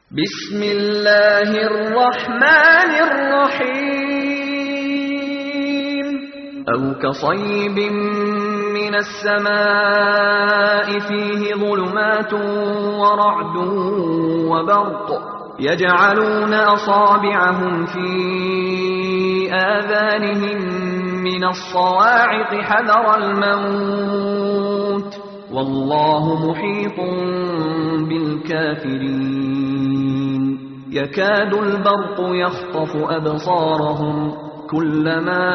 بسم الله الرحمن الرحيم أو كصيب من السماء فيه ظلمات ورعد وبرق يجعلون أصابعهم في آذانهم من الصواعق حذر الموت والله محيط بالكافرين يكاد البرق يخطف أبصارهم كلما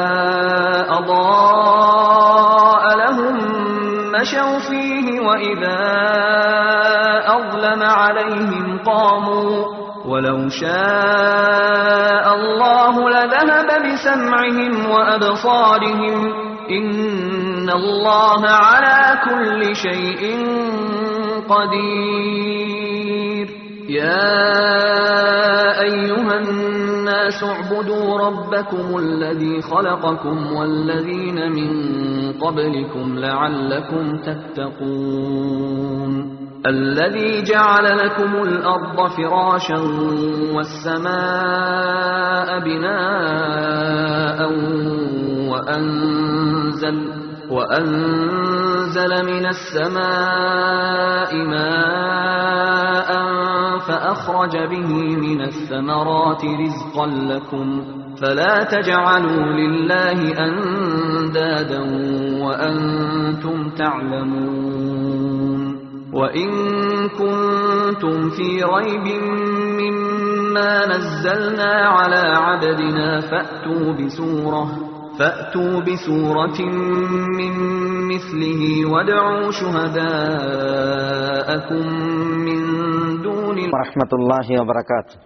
أضاء لهم مشوا فيه وإذا أظلم عليهم قاموا ولو شاء الله لذهب بسمعهم وأبصارهم إن الله على كل شيء قدير يا أيها الناس اعبدوا ربكم الذي خلقكم والذين من قبلكم لعلكم تتقون الذي جعل لكم الأرض فراشا والسماء بناء وأنزل وأنزل من السماء ماء فأخرج به من الثمرات رزقا لكم فلا تجعلوا لله أندادا وأنتم تعلمون وإن كنتم في ريب مما نزلنا على عبدنا فأتوا بسورة فأتوا بسورة من مثله وادعوا شهداءكم من دون ورحمة الله وبركاته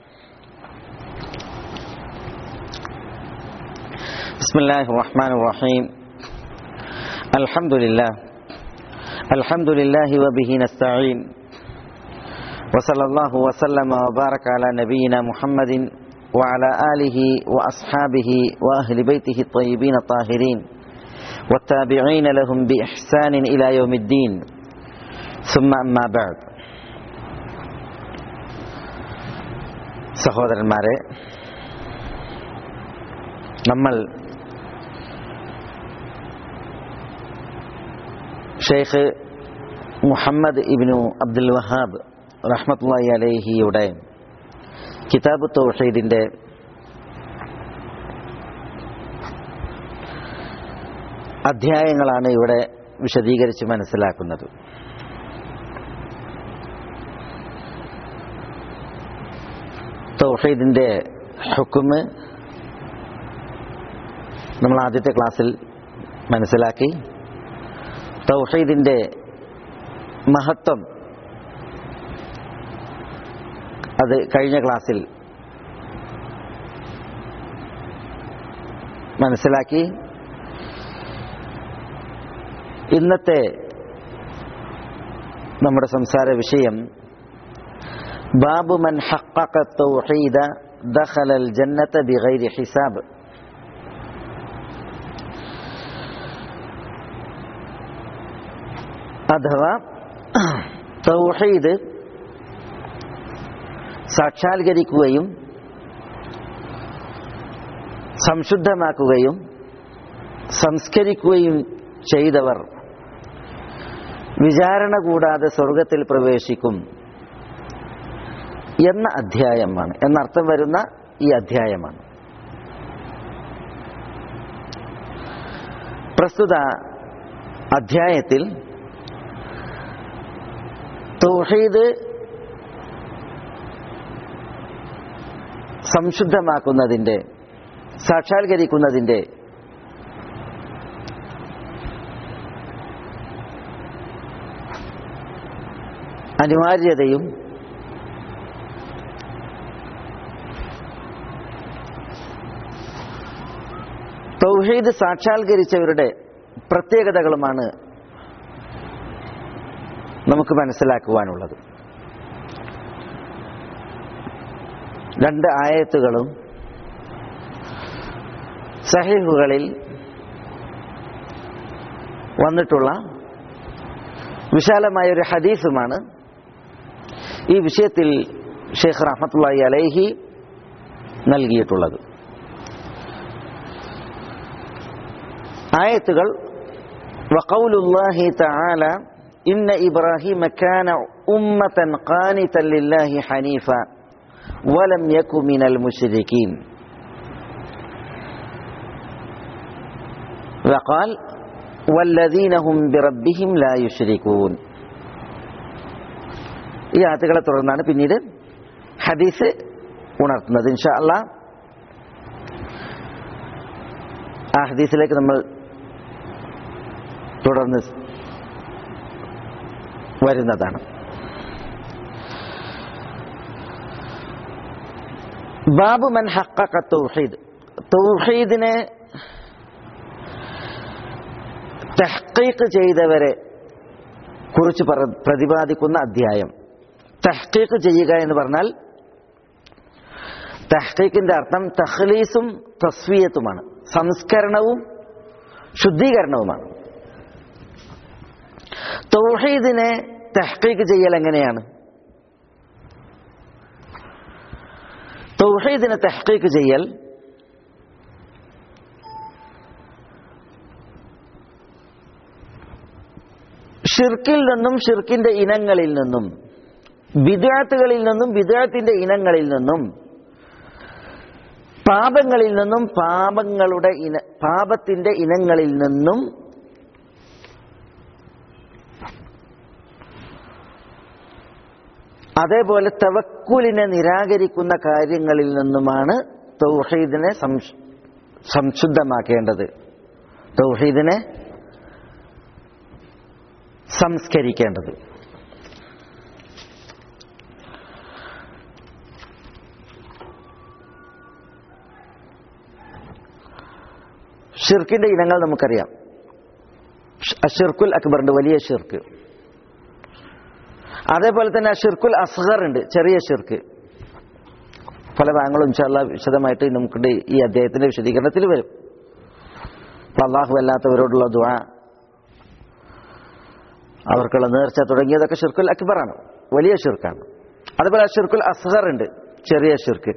بسم الله الرحمن الرحيم الحمد لله الحمد لله وبه نستعين وصلى الله وسلم وبارك على نبينا محمد وعلى آله وأصحابه وأهل بيته الطيبين الطاهرين والتابعين لهم بإحسان إلى يوم الدين ثم أما بعد സഹോദരന്മാരെ നമ്മൾ ഷെയ്ഖ് മുഹമ്മദ് ഇബ്നു അബ്ദുൽ വഹാബ് റഹ്മത്തുള്ളി അലേഹിയുടെ കിതാബ് തൗഹീദിന്റെ അധ്യായങ്ങളാണ് ഇവിടെ വിശദീകരിച്ച് മനസ്സിലാക്കുന്നത് തൗഹീദിന്റെ ഹുക്കുമ് നമ്മൾ ആദ്യത്തെ ക്ലാസ്സിൽ മനസ്സിലാക്കി തൗഹീദിന്റെ മഹത്വം അത് കഴിഞ്ഞ ക്ലാസ്സിൽ മനസ്സിലാക്കി ഇന്നത്തെ നമ്മുടെ സംസാര വിഷയം ബാബു മൻ ഹഖഖ തൗഹീദ ദഖല അൽ ജന്നത ബിഗൈരി ഹിസാബ് അഥവാ തൗഹീദ് സാക്ഷാത്കരിക്കുകയും സംശുദ്ധമാക്കുകയും സംസ്കരിക്കുകയും ചെയ്തവർ വിചാരണ കൂടാതെ സ്വർഗത്തിൽ പ്രവേശിക്കും എന്ന അധ്യായമാണ് എന്നർത്ഥം വരുന്ന ഈ അധ്യായമാണ് പ്രസ്തുത അധ്യായത്തിൽ തൗഹീദ് സംശുദ്ധമാക്കുന്നതിൻ്റെ സാക്ഷാത്കരിക്കുന്നതിൻ്റെ അനിവാര്യതയും തൗഹീദ് സാക്ഷാത്കരിച്ചവരുടെ പ്രത്യേകതകളുമാണ് നമുക്ക് മനസ്സിലാക്കുവാനുള്ളത് രണ്ട് ആയത്തുകളും സഹീഹുകളിൽ വന്നിട്ടുള്ള വിശാലമായ ഒരു ഹദീസുമാണ് ഈ വിഷയത്തിൽ ഷെയ്ഖ് റഹ്മത്തുള്ളി അലൈഹി നൽകിയിട്ടുള്ളത് ആയത്തുകൾ വഖൗലുല്ലാഹി തആല ഇന്ന ഇബ്രാഹിമ കാന ഉമ്മതൻ ഖാനിതൻ ലില്ലാഹി ഹനീഫ വലം യകു മിനൽ മുശ്രികീൻ وقال والذين هم بربهم لا يشركون ഈ ആയത്തുകളെ തുടർന്നാണ് പിന്നീട് ഹദീസ് ഉണർത്തുന്നത് ഇൻഷാ അല്ലാ ആ ഹദീസിലേക്ക് നമ്മൾ തുടർന്ന് വരുന്നതാണ് ബാബു മൻ ഹഖഖ തൗഹീദ് തൗഹീദിനെ തഹ്ഖീഖ് ചെയ്തവരെ കുറിച്ച് പറ- പ്രതിപാദിക്കുന്ന അധ്യായം തഹ്ഖീഖ് ചെയ്യുക എന്ന് പറഞ്ഞാൽ തഹ്ഖീഖിന്റെ അർത്ഥം തഹ്ലീസും തസ്വീയത്തുമാണ് സംസ്കരണവും ശുദ്ധീകരണവുമാണ് തൗഹീദിനെ തഹ്ഖീഖ് ചെയ്യൽ എങ്ങനെയാണ് തൗഹീദിനെ തഹ്ഖീഖ് ചെയ്യൽ ഷിർക്കിൽ നിന്നും ഷിർക്കിന്റെ ഇനങ്ങളിൽ നിന്നും വിദ്യാർത്ഥികളിൽ നിന്നും വിദ്യാർത്ഥിന്റെ ഇനങ്ങളിൽ നിന്നും പാപങ്ങളിൽ നിന്നും പാപങ്ങളുടെ ഇന പാപത്തിന്റെ ഇനങ്ങളിൽ നിന്നും അതേപോലെ തവക്കുലിനെ നിരാകരിക്കുന്ന കാര്യങ്ങളിൽ നിന്നുമാണ് തൗഹീദിനെ സംശ്- സംശുദ്ധമാക്കേണ്ടത് തൗഹീദിനെ സംസ്കരിക്കേണ്ടത് ഷിർക്കിന്റെ ഇനങ്ങൾ നമുക്കറിയാം അഷിർക്കുൽ അക്ബറുണ്ട് വലിയ ഷിർക്ക് അതേപോലെ തന്നെ അഷിർക്കുൽ അസ്ഹർ ഉണ്ട് ചെറിയ ഷിർക്ക് പല ഭാഗങ്ങളും ഇൻഷാല്ല വിശദമായിട്ട് നമുക്ക് ഈ അദ്ദേഹത്തിന്റെ വിശദീകരണത്തിൽ വരും അപ്പൊ അള്ളാഹു അല്ലാത്തവരോടുള്ള ദുആ അവർക്കുള്ള നേർച്ച തുടങ്ങിയതൊക്കെ ഷിർക്കുൽ അക്ബറാണ് വലിയ ഷിർക്കാണ് അതുപോലെ ഷിർക്കുൽ അസ്ഹർ ഉണ്ട് ചെറിയ ഷിർക്ക്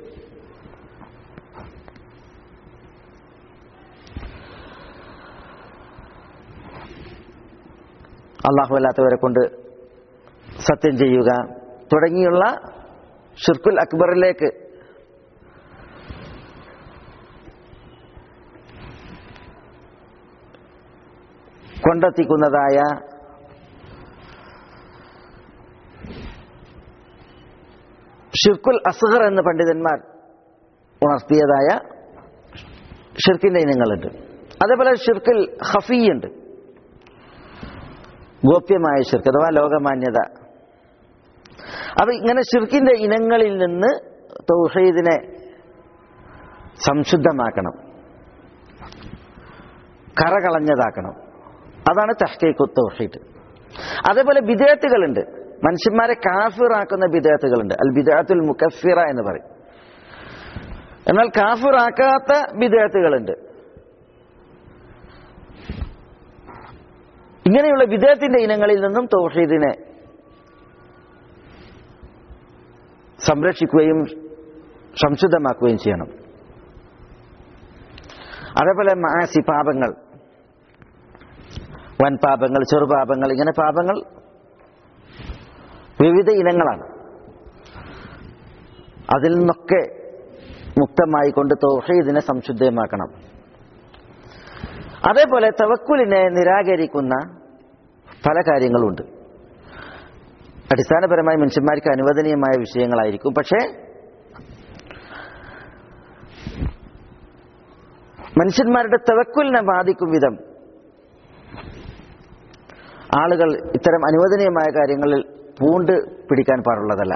അള്ളാഹു അല്ലാത്തവരെ കൊണ്ട് സത്യം ചെയ്യുക തുടങ്ങിയുള്ള ഷിർക്കുൽ അക്ബറിലേക്ക് കൊണ്ടെത്തിക്കുന്നതായ ഷിർക്കുൽ അസ്ഹർ എന്ന് പണ്ഡിതന്മാർ ഉണർത്തിയതായ ഷിർക്കിന്റെ ഇനങ്ങളുണ്ട് അതേപോലെ ഷിർക്കുൽ ഹഫീയുണ്ട് ഗോപ്യമായ ഷിർക്ക് അഥവാ ലോകമാന്യത അപ്പൊ ഇങ്ങനെ ഷിർക്കിന്റെ ഇനങ്ങളിൽ നിന്ന് തൗഹീദിനെ സംശുദ്ധമാക്കണം കറകളഞ്ഞതാക്കണം അതാണ് തഹ്കീഖു തൗഹീദ് അതേപോലെ ബിദാത്തുകളുണ്ട് മനുഷ്യന്മാരെ കാഫിറാക്കുന്ന ബിദാത്തുകളുണ്ട് അൽ ബിദാത്തുൽ മുക്കഫിറ എന്ന് പറയും എന്നാൽ കാഫിറാക്കാത്ത ബിദാത്തുകളുണ്ട് ഇങ്ങനെയുള്ള വിദേഹത്തിന്റെ ഇനങ്ങളിൽ നിന്നും തൗഹീദിനെ സംരക്ഷിക്കുകയും സംശുദ്ധമാക്കുകയും ചെയ്യണം അതേപോലെ മാസി പാപങ്ങൾ വൻ പാപങ്ങൾ ചെറുപാപങ്ങൾ ഇങ്ങനെ പാപങ്ങൾ വിവിധ ഇനങ്ങളാണ് അതിൽ നിന്നൊക്കെ മുക്തമായി കൊണ്ട് തൗഹീദിനെ സംശുദ്ധമാക്കണം അതേപോലെ തവക്കുലിനെ നിരാകരിക്കുന്ന പല കാര്യങ്ങളുണ്ട് അടിസ്ഥാനപരമായി മനുഷ്യന്മാർക്ക് അനുവദനീയമായ വിഷയങ്ങളായിരിക്കും പക്ഷേ മനുഷ്യന്മാരുടെ തവക്കുലിനെ ബാധിക്കും വിധം ആളുകൾ ഇത്തരം അനുവദനീയമായ കാര്യങ്ങളിൽ പൂണ്ട് പിടിക്കാൻ പാടുള്ളതല്ല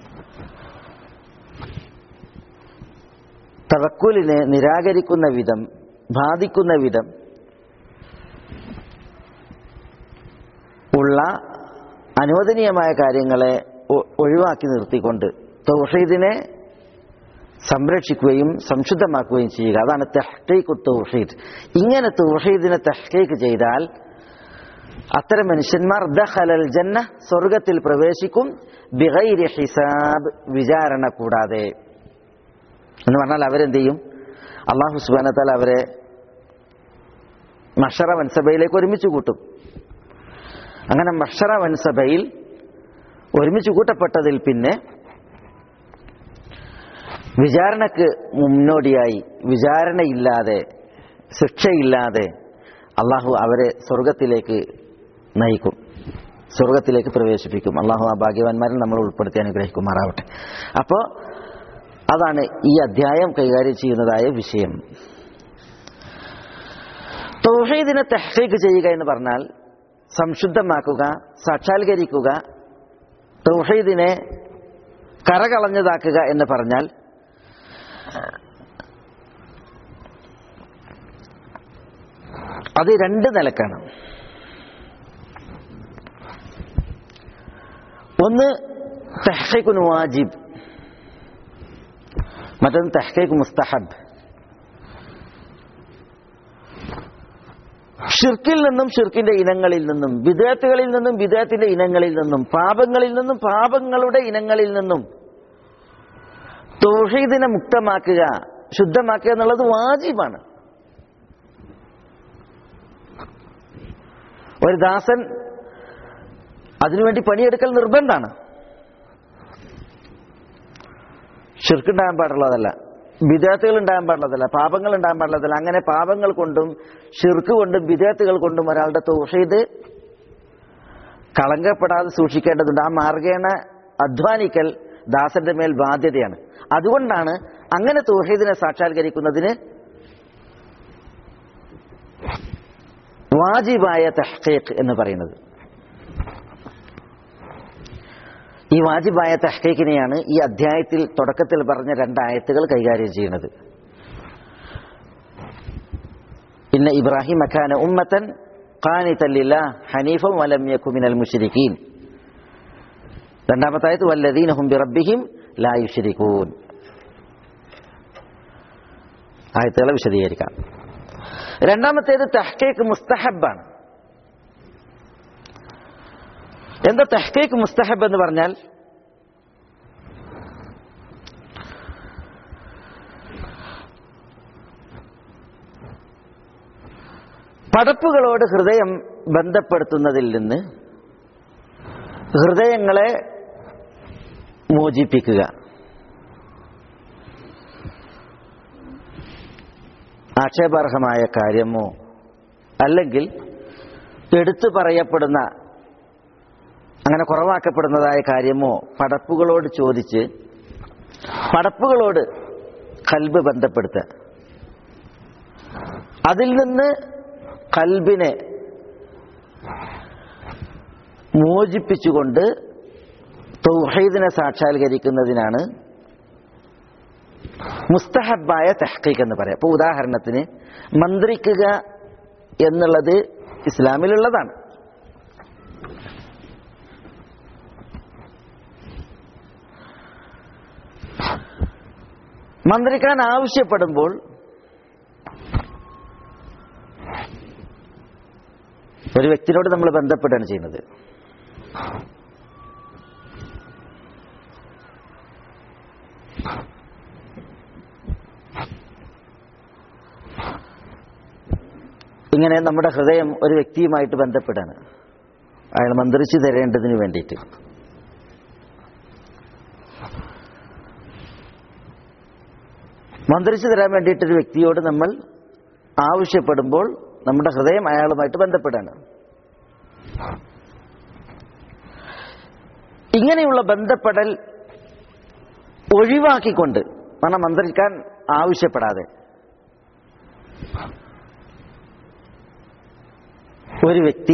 തവക്കുലിനെ നിരാകരിക്കുന്ന വിധം ബാധിക്കുന്ന വിധം ഉള്ള അനുവദനീയമായ കാര്യങ്ങളെ ഒ- ഒഴിവാക്കി നിർത്തിക്കൊണ്ട് തൗഹീദിനെ സംരക്ഷിക്കുകയും സംശുദ്ധമാക്കുകയും ചെയ്യുക അതാണ് തെഹ്കീഖ് തൗഹീദ് ഇങ്ങനെ തൗഹീദിനെ തെഹ്കീഖ് ചെയ്താൽ അത്തരം മനുഷ്യന്മാർ ദഖലൽ ജന്ന സ്വർഗത്തിൽ പ്രവേശിക്കും ബിഗൈരി ഹിസാബ് വിചാരണ കൂടാതെ എന്ന് പറഞ്ഞാൽ അവരെന്ത് ചെയ്യും അള്ളാഹു സുബാനത്താൽ അവരെ മഷറ വൻസഭയിലേക്ക് ഒരുമിച്ച് കൂട്ടും അങ്ങനെ മഷറ വൻസഭയിൽ ഒരുമിച്ച് കൂട്ടപ്പെട്ടതിൽ പിന്നെ വിചാരണക്ക് മുന്നോടിയായി വിചാരണയില്ലാതെ ശിക്ഷയില്ലാതെ അള്ളാഹു അവരെ സ്വർഗത്തിലേക്ക് നയിക്കും സ്വർഗത്തിലേക്ക് പ്രവേശിപ്പിക്കും അള്ളാഹു ആ ഭാഗ്യവാന്മാരിൽ നമ്മൾ ഉൾപ്പെടുത്തി അനുഗ്രഹിക്കുമാറാവട്ടെ അപ്പോൾ അതാണ് ഈ അധ്യായം കൈകാര്യം ചെയ്യുന്നതായ വിഷയം തൗഹീദിനെ തെഹ്രീക്ക് ചെയ്യുക എന്ന് പറഞ്ഞാൽ സംശുദ്ധമാക്കുക സാക്ഷാത്കരിക്കുക തൗഹീദിനെ കരകളഞ്ഞതാക്കുക എന്ന് പറഞ്ഞാൽ അത് രണ്ട് നിലക്കാണ് ഒന്ന് തെഹ്ഖീഖുൻ വാജിബ് മറ്റൊന്ന് തെഹ്ഖീഖ് മുസ്തഹബ് ഷിർക്കിൽ നിന്നും ഷിർക്കിന്റെ ഇനങ്ങളിൽ നിന്നും വിദേത്തുകളിൽ നിന്നും വിദേത്തിന്റെ ഇനങ്ങളിൽ നിന്നും പാപങ്ങളിൽ നിന്നും പാപങ്ങളുടെ ഇനങ്ങളിൽ നിന്നും തൗഹീദിനെ മുക്തമാക്കുക ശുദ്ധമാക്കുക എന്നുള്ളത് വാജിബാണ് ഒരു ദാസൻ അതിനുവേണ്ടി പണിയെടുക്കൽ നിർബന്ധമാണ് ഷിർക്കുണ്ടാകാൻ പാടുള്ളതല്ല വിദേത്തുകൾ ഉണ്ടാകാൻ പാടുള്ളതല്ല പാപങ്ങൾ ഉണ്ടാകാൻ പാടുള്ളതല്ല അങ്ങനെ പാപങ്ങൾ കൊണ്ടും ഷിർക്ക് കൊണ്ടും വിദേത്തുകൾ കൊണ്ടും ഒരാളുടെ തൗഹീദ് കളങ്കപ്പെടാതെ സൂക്ഷിക്കേണ്ടതുണ്ട് ആ മാർഗേണ അധ്വാനിക്കൽ ദാസന്റെ മേൽ ബാധ്യതയാണ് അതുകൊണ്ടാണ് അങ്ങനെ തൗഹീദിനെ സാക്ഷാത്കരിക്കുന്നതിന് വാജിബായ തഹ്ഖീഖ് എന്ന് പറയുന്നത് ഈ വാജിബായ തഹ്ഖീഖിനെയാണ് ഈ അധ്യായത്തിൽ തുടക്കത്തിൽ പറഞ്ഞ രണ്ടായത്തുകൾ കൈകാര്യം ചെയ്യുന്നത് ഇന്ന ഇബ്രാഹിം അഖാന ഉമ്മത്തൻ ഖാനിതല്ലില്ല ഹനീഫം വലം യക്കു മിനൽ മുശ്രിക്കീൻ രണ്ടാമത്തെ ആയത്ത് വല്ലദീന ഹും ബിറബ്ബിഹിം ലാ യുശ്രികൂൻ ആയത്തുകളെ വിശദീകരിക്കാം രണ്ടാമത്തേത് തഹ്കീക്ക് മുസ്തഹബാണ് എന്താ തഹ്കീക്ക് മുസ്തഹബ് എന്ന് പറഞ്ഞാൽ പടപ്പുകളോട് ഹൃദയം ബന്ധപ്പെടുത്തുന്നതിൽ നിന്ന് ഹൃദയങ്ങളെ മോചിപ്പിക്കുക ആക്ഷേപാർഹമായ കാര്യമോ അല്ലെങ്കിൽ എടുത്തു പറയപ്പെടുന്ന അങ്ങനെ കുറവാക്കപ്പെടുന്നതായ കാര്യമോ പടപ്പുകളോട് ചോദിച്ച് പടപ്പുകളോട് കൽബ് ബന്ധപ്പെടുത്തുക അതിൽ നിന്ന് കൽബിനെ മോചിപ്പിച്ചുകൊണ്ട് തൗഹീദിനെ സാക്ഷാത്കരിക്കുന്നതിനാണ് മുസ്തഹബായ തെഹ്ക്കീക്ക് എന്ന് പറയാം അപ്പോൾ ഉദാഹരണത്തിന് മന്ത്രിക്കുക എന്നുള്ളത് ഇസ്ലാമിലുള്ളതാണ് മന്ത്രിക്കാൻ ആവശ്യപ്പെടുമ്പോൾ ഒരു വ്യക്തിയോട് നമ്മൾ ബന്ധപ്പെടുകയാണ് ചെയ്യുന്നത് ഇങ്ങനെ നമ്മുടെ ഹൃദയം ഒരു വ്യക്തിയുമായിട്ട് ബന്ധപ്പെടാണ് അയാൾ മന്ത്രിച്ചു തരേണ്ടതിന് വേണ്ടിയിട്ട് മന്ത്രിച്ചു തരാൻ വേണ്ടിയിട്ടൊരു വ്യക്തിയോട് നമ്മൾ ആവശ്യപ്പെടുമ്പോൾ നമ്മുടെ ഹൃദയം അയാളുമായിട്ട് ബന്ധപ്പെടാണ് ഇങ്ങനെയുള്ള ബന്ധപ്പെടൽ ഒഴിവാക്കിക്കൊണ്ട് കാരണം മന്ത്രിക്കാൻ ആവശ്യപ്പെടാതെ ഒരു വ്യക്തി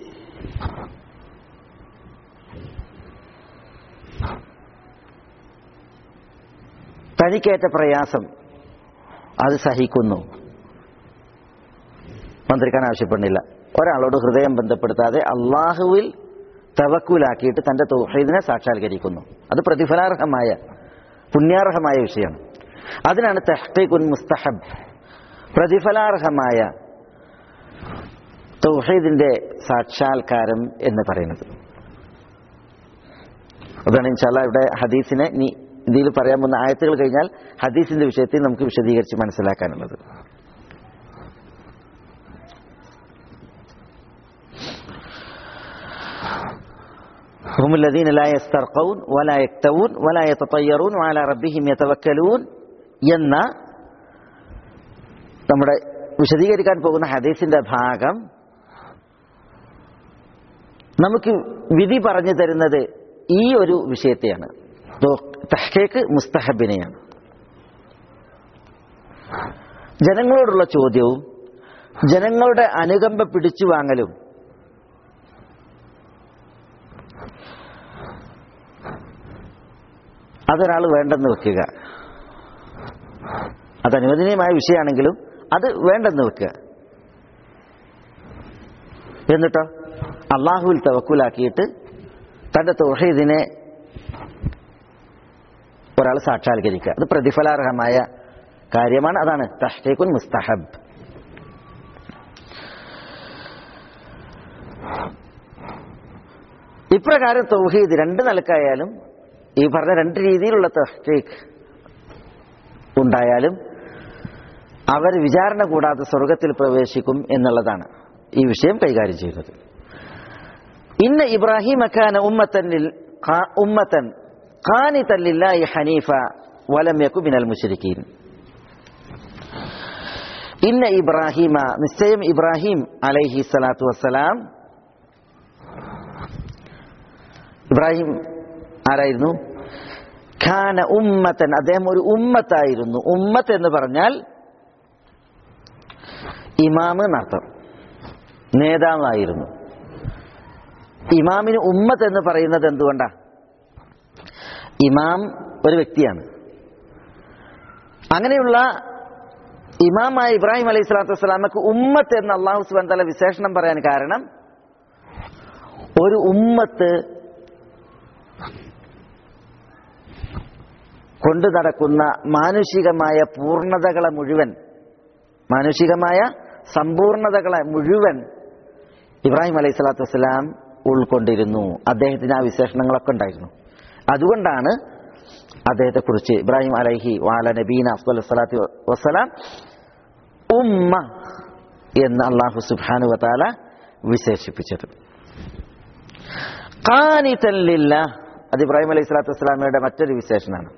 തനിക്കേറ്റ പ്രയാസം അത് സഹിക്കുന്നു മന്ത്രിക്കാൻ ആവശ്യപ്പെടുന്നില്ല ഒരാളോട് ഹൃദയം ബന്ധപ്പെടുത്താതെ അള്ളാഹുവിൽ തവക്കുലാക്കിയിട്ട് തന്റെ തൗഹീദിനെ സാക്ഷാത്കരിക്കുന്നു അത് പ്രതിഫലാർഹമായ പുണ്യാർഹമായ വിഷയമാണ് അതിനാണ് തെഹ്ഖീഖുൻ മുസ്തഹബ് പ്രതിഫലാർഹമായ തൗഹീദിന്റെ സാക്ഷാത്കാരം എന്ന് പറയുന്നത് അതാണ് ഇൻഷാല്ല ഇവിടെ ഹദീസിനെ ഇനി ഇതിൽ പറയാൻ പോകുന്ന ആയത്തുകൾ കഴിഞ്ഞാൽ ഹദീസിന്റെ വിഷയത്തിൽ നമുക്ക് വിശദീകരിച്ച് മനസ്സിലാക്കാനുള്ളത് هم الذين لا يسترقون ولا يكتوون ولا يتطيرون وعلى ربهم يتوكلون എന്ന നമ്മുടെ വിശദീകരിക്കാൻ പോകുന്ന ഹദീസിന്റെ ഭാഗം നമുക്ക് വിധി പറഞ്ഞു തരുന്നത് ഈ ഒരു വിഷയത്തെയാണ് തഹ്കേക്ക് മുസ്തഹബിനെയാണ് ജനങ്ങളോടുള്ള ചോദ്യവും ജനങ്ങളുടെ അനുകമ്പ പിടിച്ചു വാങ്ങലും അതൊരാൾ വേണ്ടെന്ന് വെക്കുക അത് അനുവദനീയമായ വിഷയമാണെങ്കിലും അത് വേണ്ടെന്ന് വെക്കുക എന്നിട്ടോ അള്ളാഹുവിൽ തവക്കുലാക്കിയിട്ട് തന്റെ തൊഹീദിനെ ഒരാൾ സാക്ഷാത്കരിക്കുക അത് പ്രതിഫലാർഹമായ കാര്യമാണ് അതാണ് തഹ്തേക്കുൻ മുസ്തഹബ് ഇപ്രകാരം തൗഹീദ് രണ്ട് നിലക്കായാലും ഈ പറഞ്ഞ രണ്ട് രീതിയിലുള്ള തഹ്തേക്ക് ഉണ്ടായാലും അവർ വിചാരണ കൂടാതെ സ്വർഗത്തിൽ പ്രവേശിക്കും എന്നുള്ളതാണ് ഈ വിഷയം കൈകാര്യം ചെയ്യുന്നത് ഇന്ന് ഇബ്രാഹിം അഖാന ഉമ്മത്തൻ ഉമ്മത്തൻ ഖാനിതൻ ലില്ലാഹി ഹനീഫ വലം യകു മിനൽ മുശ്രിക്കീൻ ഇന്ന ഇബ്രാഹിമ നിശ്ചയം ഇബ്രാഹിം അലൈഹി സ്വലാത്തു വസ്സലാം ഇബ്രാഹിം ആരായിരുന്നു ഖാന ഉമ്മത്തൻ അദ്ദേഹം ഒരു ഉമ്മത്തായിരുന്നു ഉമ്മത്ത് എന്ന് പറഞ്ഞാൽ ഇമാമ് എന്നർത്ഥം നേതാവായിരുന്നു ഇമാമിന് ഉമ്മത്ത് എന്ന് പറയുന്നത് എന്തുകൊണ്ടാ ഇമാം ഒരു വ്യക്തിയാണ് അങ്ങനെയുള്ള ഇമാമായ ഇബ്രാഹിം അലൈഹി സ്വലാത്തു വസ്സലാമക്ക് ഉമ്മത്ത് എന്ന് അള്ളാഹു സുബാൻ തല വിശേഷണം പറയാൻ കാരണം ഒരു ഉമ്മത്ത് കൊണ്ടു നടക്കുന്ന മാനുഷികമായ പൂർണ്ണതകളെ മുഴുവൻ മാനുഷികമായ സമ്പൂർണതകളെ മുഴുവൻ ഇബ്രാഹിം അലൈഹി സ്വലാത്തു വസ്സലാം ഉൾക്കൊണ്ടിരുന്നു അദ്ദേഹത്തിന് ആ വിശേഷണങ്ങളൊക്കെ ഉണ്ടായിരുന്നു അതുകൊണ്ടാണ് അദ്ദേഹത്തെ കുറിച്ച് ഇബ്രാഹിം അലൈഹി വാല നബീന അഫ്ദൽ സ്വലാത്തു വസ്സലാം ഉമ്മ എന്ന് അള്ളാഹു സുബാനു വതാല വിശേഷിപ്പിച്ചത് ഖാനിതല്ലില്ല അത് ഇബ്രാഹിം അലൈഹി സ്വലാത്തു വസ്സലാമയുടെ മറ്റൊരു വിശേഷണമാണ്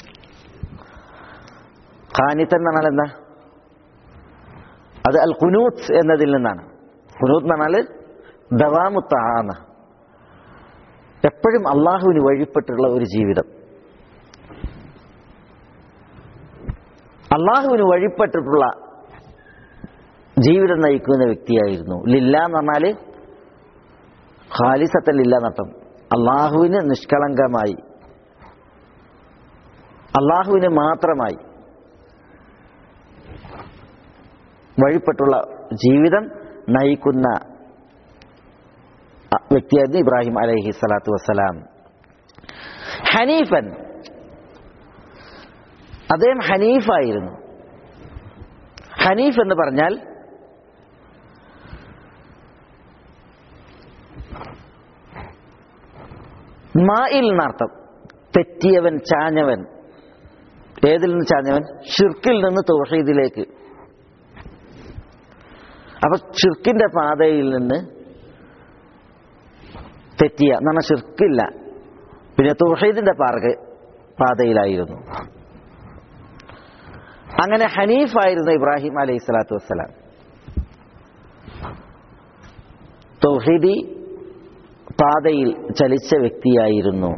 ഖാനിത്തൻ എന്ന് പറഞ്ഞാൽ എന്താ അത് അൽ ഖുനൂത്ത് എന്നതിൽ നിന്നാണ് ഖുനൂത്ത് എന്ന് പറഞ്ഞാൽ ദവാമുത്താന്ന എപ്പോഴും അള്ളാഹുവിന് വഴിപ്പെട്ടുള്ള ഒരു ജീവിതം അള്ളാഹുവിന് വഴിപ്പെട്ടിട്ടുള്ള ജീവിതം നയിക്കുന്ന വ്യക്തിയായിരുന്നു ലില്ല എന്ന് പറഞ്ഞാല് ഖാലിസത്തൻ ലില്ല എന്നർത്ഥം അള്ളാഹുവിന് നിഷ്കളങ്കമായി അള്ളാഹുവിന് മാത്രമായി വഴിപ്പെട്ടുള്ള ജീവിതം നയിക്കുന്ന വ്യക്തിയായിരുന്നു ഇബ്രാഹിം അലൈഹി സ്വലാത്തു വസ്സലാം ഹനീഫൻ അദ്ദേഹം ഹനീഫായിരുന്നു ഹനീഫ് എന്ന് പറഞ്ഞാൽ മായിൽ എന്നർത്ഥം തെറ്റിയവൻ ചാഞ്ഞവൻ ഏതിൽ നിന്ന് ചാഞ്ഞവൻ ഷിർക്കിൽ നിന്ന് തൗഹീദിലേക്ക് അപ്പൊ ഷിർക്കിന്റെ പാതയിൽ നിന്ന് തെറ്റിയ എന്ന് പറഞ്ഞാൽ ഷിർക്കില്ല പിന്നെ തുഹീദിന്റെ പാർഗ പാതയിലായിരുന്നു അങ്ങനെ ഹനീഫായിരുന്നു ഇബ്രാഹിം അലൈഹി സ്വലാത്തു വസ്സലാം തൗഹീദി പാതയിൽ ചലിച്ച വ്യക്തിയായിരുന്നു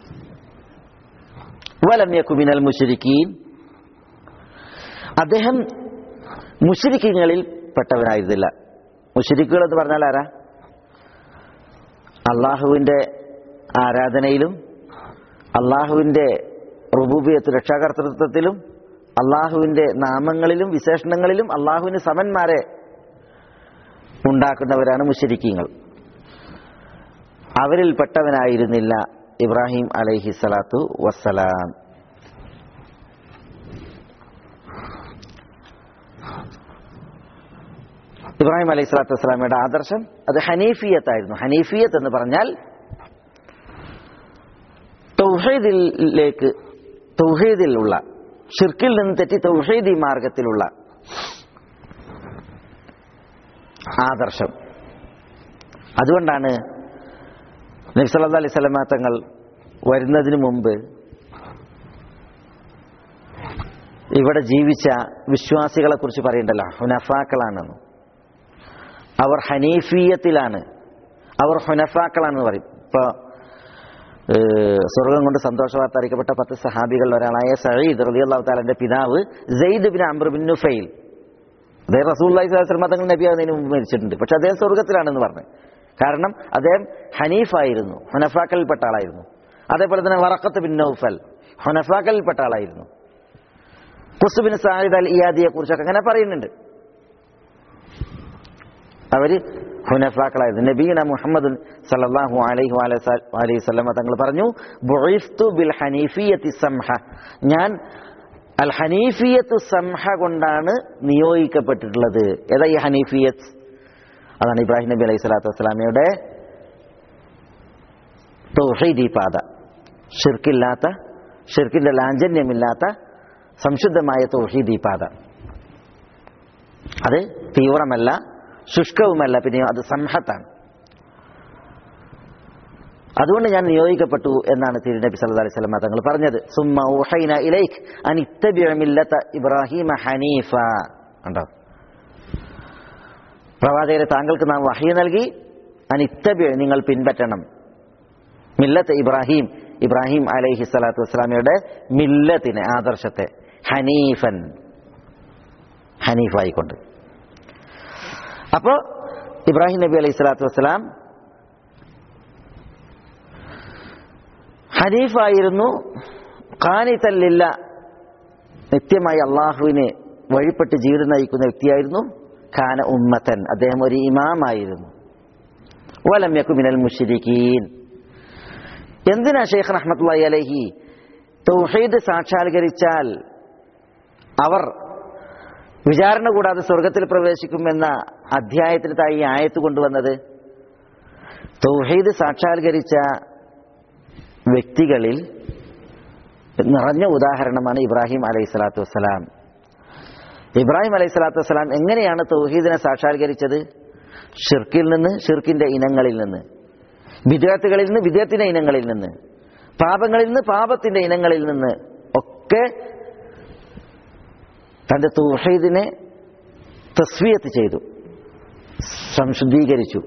വലം യക്കുമിനൽ മുഷരിക്കീൻ അദ്ദേഹം മുഷരിക്കങ്ങളിൽ പെട്ടവനായിരുന്നില്ല മുഷരിക്കുകൾ എന്ന് പറഞ്ഞാൽ ആരാ അള്ളാഹുവിന്റെ ആരാധനയിലും അള്ളാഹുവിന്റെ റുബൂബിയത്ത് രക്ഷാകർത്തൃത്വത്തിലും അള്ളാഹുവിന്റെ നാമങ്ങളിലും വിശേഷണങ്ങളിലും അള്ളാഹുവിന് സമന്മാരെ ഉണ്ടാക്കുന്നവരാണ് മുഷരിക്കീങ്ങൾ അവരിൽ പെട്ടവനായിരുന്നില്ല ഇബ്രാഹിം അലൈഹി സ്വലാത്തു വസ്സലാം ഇബ്രാഹിം അലൈഹി സ്വലാത്തു വസ്സലാമയുടെ ആദർശം അത് ഹനീഫിയത്തായിരുന്നു ഹനീഫിയത്ത് എന്ന് പറഞ്ഞാൽ തൗഹീദിലേക്ക് തൗഹീദിലുള്ള ഷിർക്കിൽ നിന്ന് തെറ്റി തൗഹീദി മാർഗത്തിലുള്ള ആദർശം അതുകൊണ്ടാണ് നബ്സല്ലാ അലൈഹി സ്വലമ തങ്ങൾ വരുന്നതിന് മുമ്പ് ഇവിടെ ജീവിച്ച വിശ്വാസികളെ കുറിച്ച് പറയണ്ടല്ലോ ഹുനഫാക്കളാണെന്ന് അവർ ഹനീഫീയത്തിലാണ് അവർ ഹുനഫാക്കളാണെന്ന് പറയും ഇപ്പൊ ഏഹ്, സ്വർഗം കൊണ്ട് സന്തോഷ വാർത്ത അറിയിക്കപ്പെട്ട പത്ത് സഹാബികളിൽ ഒരാളായ സയ്യിദ് റളിയല്ലാഹു താലാന്റെ പിതാവ് Zaid bin Amr bin Nufail അദ്ദേഹം റസൂല്ലി സ്വലമ തങ്ങൾ നബി ആകുന്നതിന് മുമ്പ് മരിച്ചിട്ടുണ്ട് പക്ഷെ അദ്ദേഹം സ്വർഗത്തിലാണെന്ന് പറഞ്ഞു കാരണം അദ്ദേഹം ഹനീഫായിരുന്നു ഹുനഫാക്കളിൽപ്പെട്ട ആളായിരുന്നു അതേപോലെ തന്നെ വറക്കത്ത് ബിൻ നൗഫൽ ഹുനഫാക്കളിൽപ്പെട്ട ആളായിരുന്നു കുസുബിൻ സാഹിദ് അൽ ഇയാദിയെ കുറിച്ചൊക്കെ അങ്ങനെ പറയുന്നുണ്ട് അവര് ഹുനഫാക്കളായിരുന്നു നബീന മുഹമ്മദ് സല്ലല്ലാഹു അലൈഹി വഅല- അലൈഹി വസല്ലമ തങ്ങൾ പറഞ്ഞു ബുഇഫ്തു ബിൽ ഹനീഫിയത്തി സംഹ ഞാൻ അൽ ഹനീഫിയത്ത് സംഹ കൊണ്ടാണ് നിയോഗിക്കപ്പെട്ടിട്ടുള്ളത് ഏതാ ഈ ഹനീഫിയത്ത് അതാണ് ഇബ്രാഹിം നബി അലൈഹി സ്വലാത്തു വസ്സലാമയുടെ തൗഹീദി പാത ഷിർക്കില്ലാത്ത ഷിർക്കിന്റെ ലാഞ്ചന്യമില്ലാത്ത സംശുദ്ധമായ തൗഹീദി പാത അത് തീവ്രമല്ല ശുഷ്കവുമല്ല പിന്നെ അത് സംഹത്താണ് അതുകൊണ്ട് ഞാൻ നിയോഗിക്കപ്പെട്ടു എന്നാണ് തിരുനബി സല്ലല്ലാഹു അലൈഹി വസല്ലം തങ്ങൾ പറഞ്ഞത് സുമ്മ ഊഹൈന ഇലൈക് അൻ ഇത്തബിഅ മില്ലത ഇബ്രാഹിമ ഹനീഫ കണ്ടോ പ്രവാചകരെ താങ്കൾക്ക് നാം വഹി നൽകി അൻ ഇത്തബിഅ നിങ്ങൾ പിൻപറ്റണം മില്ലത്ത് ഇബ്രാഹിം ഇബ്രാഹിം അലൈഹി സ്വലാത്തു വസ്സലാമയുടെ മില്ലത്തിനെ ആദർശത്തെ ഹനീഫൻ ഹനീഫായിക്കൊണ്ട് അപ്പോ ഇബ്രാഹിം നബി അലൈഹി സ്വലാത്തു വസ്സലാം ഹനീഫായിരുന്നു ഖാനിത്തല്ലില്ല നിത്യമായി അള്ളാഹുവിനെ വഴിപ്പെട്ട് ജീവിതം നയിക്കുന്ന വ്യക്തിയായിരുന്നു ഖാന ഉമ്മത്തൻ അദ്ദേഹം ഒരു ഇമാമായിരുന്നു വലം യക്കു മിനൽ മുഷിരിക്കീൻ എന്തിനാ ഷെയ്ഖ് റഹ്മത്തുള്ളി അലഹി തൗഹീദ് സാക്ഷാത്കരിച്ചാൽ അവർ വിചാരണ കൂടാതെ സ്വർഗത്തിൽ പ്രവേശിക്കുമെന്ന അധ്യായത്തിന് തായി ഈ ആയത്ത് കൊണ്ടുവന്നത് തൗഹീദ് സാക്ഷാത്കരിച്ച വ്യക്തികളിൽ നിറഞ്ഞ ഉദാഹരണമാണ് ഇബ്രാഹിം അലൈഹി സ്വലാത്തു വസ്സലാം ഇബ്രാഹിം അലൈഹി സ്വലാത്തു വസ്സലാം എങ്ങനെയാണ് തൗഹീദിനെ സാക്ഷാത്കരിച്ചത് ഷിർക്കിൽ നിന്ന് ഷിർക്കിന്റെ ഇനങ്ങളിൽ നിന്ന് വിദ്യാർത്ഥികളിൽ നിന്ന് വിദ്യാർത്ഥിന്റെ ഇനങ്ങളിൽ നിന്ന് പാപങ്ങളിൽ നിന്ന് പാപത്തിന്റെ ഇനങ്ങളിൽ നിന്ന് ഒക്കെ തന്റെ തൗഹീദിനെ തസ്വിയത്ത് ചെയ്തു സംശുദ്ധീകരിച്ചു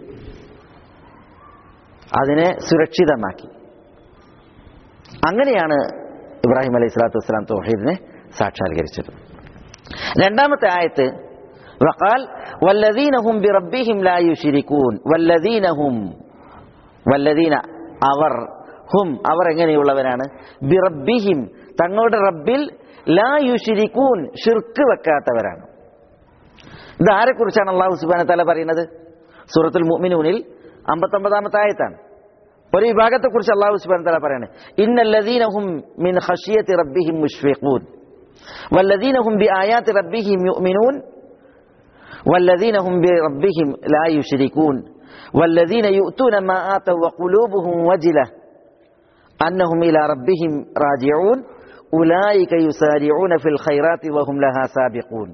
അതിനെ സുരക്ഷിതമാക്കി അങ്ങനെയാണ് ഇബ്രാഹിം അലൈഹി സ്വലാത്തു വസ്സലാം തൗഹീദിനെ സാക്ഷാത്കരിച്ചത് രണ്ടാമത്തെ ആയത്ത് വഖാൽ വല്ലദീനഹും ബിറബ്ബിഹിം ലാ യുശ്രികൂൻ വല്ലദീനഹും വല്ലദീന അവർ ഹും അവർ എങ്ങനെയുള്ളവരാണ് ബിറബ്ബിഹിം തങ്ങളുടെ റബ്ബിൽ ലാ യുശ്രികൂൻ ഷിർക്ക് വെക്കാത്തവരാണ് ഇത് ആരെക്കുറിച്ചാണ് അള്ളാഹു സുബാന തല പറയുന്നത് സൂറത്തുൽ മുഅ്മിനൂനിൽ അമ്പത്തൊമ്പതാമത്തെ ആയത്താണ് ഒരു വിഭാഗത്തെക്കുറിച്ച് അള്ളാഹു സുബാന തല പറയാണ് ഇന്നല്ലദീനഹും മിൻ ഖശിയത്തി റബ്ബിഹിം മുഷ്ഫിഖൂൻ വല്ലദീനഹും ബി ആയാത്തി റബ്ബിഹിം യുഅ്മിനൂൻ വല്ലദീനഹും ബി റബ്ബിഹിം ലാ യുശ്രികൂൻ والذين يؤتون ما آتوا وقلوبهم وجلة أنهم إلى ربهم راجعون أولئك يسارعون في الخيرات وهم لها سابقون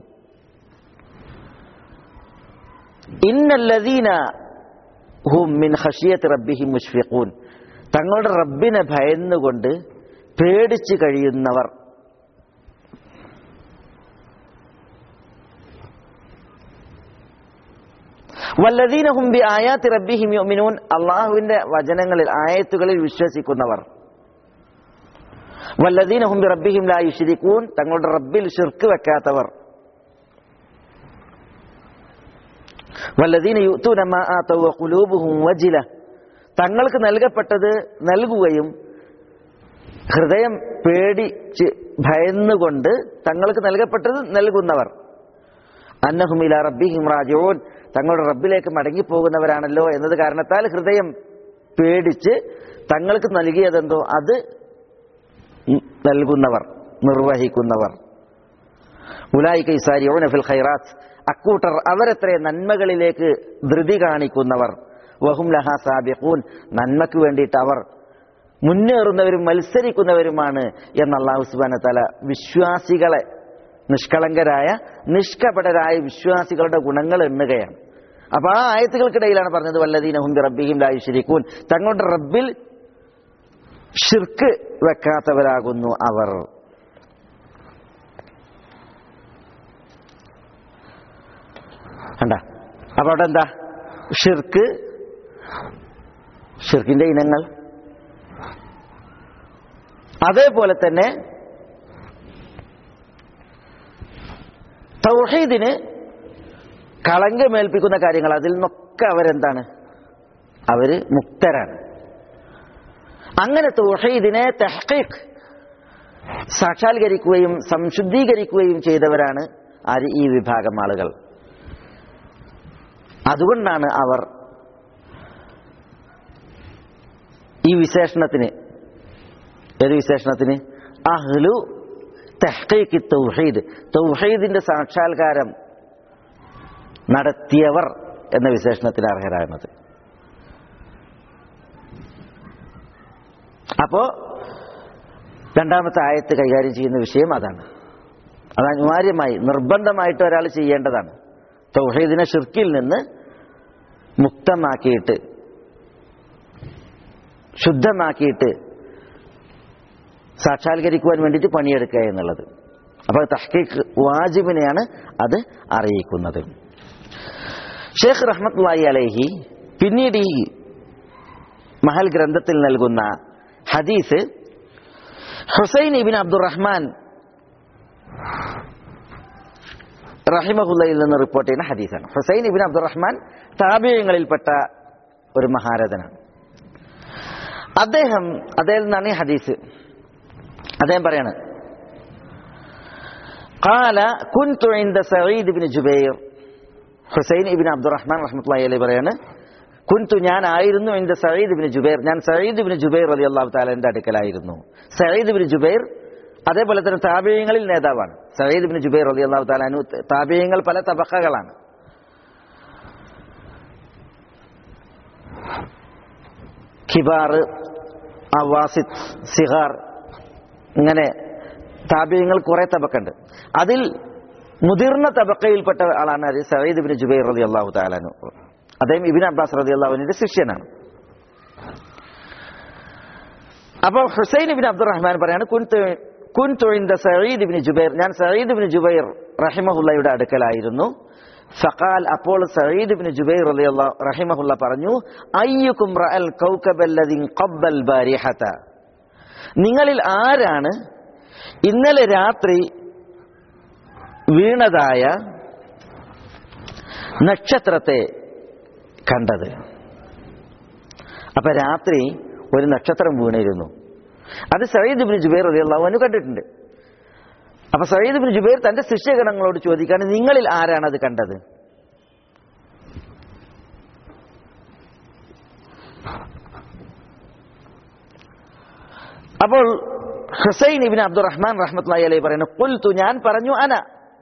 إن الذين هم من خشية ربهم مشفقون തങ്ങളുടെ റബ്ബിനെ ഭയന്നുകൊണ്ട് പേടിച്ചു കഴിയുന്നവർ വല്ലദീനഹും ബി ആയാത്തി റബ്ബിഹിം യുമിനൂൻ അള്ളാഹുവിന്റെ വചനങ്ങളിൽ ആയത്തുകളിൽ വിശ്വസിക്കുന്നവർ വല്ലദീനഹും ബി റബ്ബിഹിം ലാ യുശ്രികൂൻ തങ്ങളുടെ റബ്ബിൽ ഷിർക്ക് വെക്കാത്തവർ വല്ലദീന യുഅ്തൂന മാ ആതൗ വഖുലൂബുഹും വജില തങ്ങൾക്ക് നൽകപ്പെട്ടത് നൽകുകയും ഹൃദയം പേടിച്ച് ഭയന്നുകൊണ്ട് തങ്ങൾക്ക് നൽകപ്പെട്ടത് നൽകുന്നവർ അന്നഹും ഇല റബ്ബിഹിം റാജിഊൻ തങ്ങളുടെ റബ്ബിലേക്ക് മടങ്ങിപ്പോകുന്നവരാണല്ലോ എന്നത് കാരണത്താൽ ഹൃദയം പേടിച്ച് തങ്ങൾക്ക് നൽകിയതെന്തോ അത് നൽകുന്നവർ നിർവഹിക്കുന്നവർ ഉലായിക ഇസാരിഊന ഫിൽ ഖൈറാത്ത് അക്കൂട്ടർ അവരെത്ര നന്മകളിലേക്ക് ധൃതി കാണിക്കുന്നവർ വഹും ലഹ സാബിഖൂൻ നന്മയ്ക്ക് വേണ്ടിയിട്ട് അവർ മുന്നേറുന്നവരും മത്സരിക്കുന്നവരുമാണ് എന്ന് അള്ളാഹു സുബാന തല വിശ്വാസികളെ നിഷ്കളങ്കരായ നിഷ്കപടരായ വിശ്വാസികളുടെ ഗുണങ്ങൾ എണ്ണുകയാണ് അപ്പൊ ആ ആയത്തുകൾക്കിടയിലാണ് പറഞ്ഞത് വല്ലദീന ഹുംബി റബ്ബിഹിം ലായുഷിരിക്കൂൻ തങ്ങളുടെ റബ്ബിൽ ഷിർക്ക് വെക്കാത്തവരാകുന്നു അവർ കണ്ട അപ്പൊ അവിടെ എന്താ ഷിർക്ക് ഷിർക്കിന്റെ ഇനങ്ങൾ അതേപോലെ തന്നെ തൗഹീദിന് കളങ്കമേൽപ്പിക്കുന്ന കാര്യങ്ങൾ അതിൽ നിന്നൊക്കെ അവരെന്താണ് അവര് മുക്തരാണ് അങ്ങനെ തൗഹീദിനെ തെഹ്ഖീഖ് സാക്ഷാത്കരിക്കുകയും സംശുദ്ധീകരിക്കുകയും ചെയ്തവരാണ് ആര് ഈ വിഭാഗം ആളുകൾ അതുകൊണ്ടാണ് അവർ ഈ വിശേഷണത്തിന് ഏത് വിശേഷണത്തിന് അഹ്ലു തെഹ്ഖീഖ് തൗഹീദ് തൗഹീദിന്റെ സാക്ഷാത്കാരം നടത്തിയവർ എന്ന വിശേഷണത്തിന് അർഹരാകുന്നത് അപ്പോ രണ്ടാമത്തെ ആയത്ത് കൈകാര്യം ചെയ്യുന്ന വിഷയം അതാണ് അത് അനിവാര്യമായി നിർബന്ധമായിട്ട് ഒരാൾ ചെയ്യേണ്ടതാണ് തൗഹീദിനെ ഷിർക്കിൽ നിന്ന് മുക്തമാക്കിയിട്ട് ശുദ്ധമാക്കിയിട്ട് സാക്ഷാത്കരിക്കുവാൻ വേണ്ടിയിട്ട് പണിയെടുക്കുക എന്നുള്ളത് അപ്പോൾ തഹ്ക്കീഖ് വാജിബിനെയാണ് അത് അറിയിക്കുന്നത് ഷേഖ് റഹ്മത്തുള്ളാഹി അലൈഹി പിന്നീട് ഈ മഹൽ ഗ്രന്ഥത്തിൽ നൽകുന്ന ഹദീസ് ഹുസൈൻ ഇബിൻ അബ്ദുറഹ്മാൻ റഹിമഹുല്ലയിൽ നിന്ന് റിപ്പോർട്ട് ചെയ്യുന്ന ഹദീസാണ് ഹുസൈൻ ഇബിൻ അബ്ദുറഹ്മാൻ താപീയങ്ങളിൽപ്പെട്ട ഒരു മഹാരഥനാണ് അദ്ദേഹം അദ്ദേഹം നിന്നാണ് ഈ ഹദീസ് അദ്ദേഹം പറയാണ് قال كنت عند سعيد بن جبير ഹുസൈൻ ഇബിൻ അബ്ദുറഹ്മാൻ റഹ്മത്തുള്ളാഹി അലൈഹി പറയാണ് കുന്തു ഞാൻ ആയിരുന്നു എന്റെ സയ്യിദ് ബിൻ ജുബൈർ ഞാൻ സയ്യിദ് ബിൻ ജുബൈർ അലി അള്ളാഹു താലന്റെ അടുക്കലായിരുന്നു സയ്യിദ് ബിൻ ജുബൈർ അതേപോലെ തന്നെ താപീയങ്ങളിൽ നേതാവാണ് സയ്യിദ് ബിൻ ജുബൈർ അലി അള്ളാഹു താലാനു താപീയങ്ങൾ പല തബക്കകളാണ് ഖിബാർ അവാസിദ് സിഹാർ ഇങ്ങനെ താപീയങ്ങൾ കുറെ തബക്കുണ്ട് അതിൽ മുതിർന്ന തബക്കയിൽപ്പെട്ട ആളാണ് അത് സയ്യിദ് ബിൻ ജുബൈർ റതി അള്ളാഹു താലാനു അദ്ദേഹം ഇബിൻ അബ്ബാസ് റതി അള്ളാഹുവിന്റെ ശിഷ്യനാണ് അപ്പോൾ ഹുസൈൻ ഇബിൻ അബ്ദുറഹ്മാൻ പറയാണ് കുൻതു കുൻതു ഇൻദ സയ്യിദ് ഇബ്നു ജുബൈർ ഞാൻ സയ്യിദ് ഇബ്നു ജുബൈർ റഹിമഹുല്ലയുടെ അടുക്കലായിരുന്നു ഫഖാൽ അപ്പോൾ സയ്യിദ് ഇബ്നു ജുബൈർ റളിയല്ലാഹു റഹിമഹുല്ല പറഞ്ഞു അയ്യുക്കും റഅൽ കൗകബല്ലദി ഖബ്ബൽ ബാരിഹത നിങ്ങളിൽ ആരാണ് ഇന്നലെ രാത്രി വീണതായ നക്ഷത്രത്തെ കണ്ടത് അപ്പൊ രാത്രി ഒരു നക്ഷത്രം വീണിരുന്നു അത് സയ്യിദ് ബിൻ ജുബൈർ റളിയല്ലാഹു അൻഹു കണ്ടിട്ടുണ്ട് അപ്പൊ സയ്യിദ് ബിൻ ജുബൈർ തന്റെ ശിഷ്യഗണങ്ങളോട് ചോദിക്കാണ് നിങ്ങളിൽ ആരാണ് അത് കണ്ടത് അപ്പോൾ ഹുസൈൻ ഇബിൻ അബ്ദുറഹ്മാൻ റഹ്മത്തുള്ളാഹി അലൈഹി പറയുന്നു കുൽത്തു ഞാൻ പറഞ്ഞു അന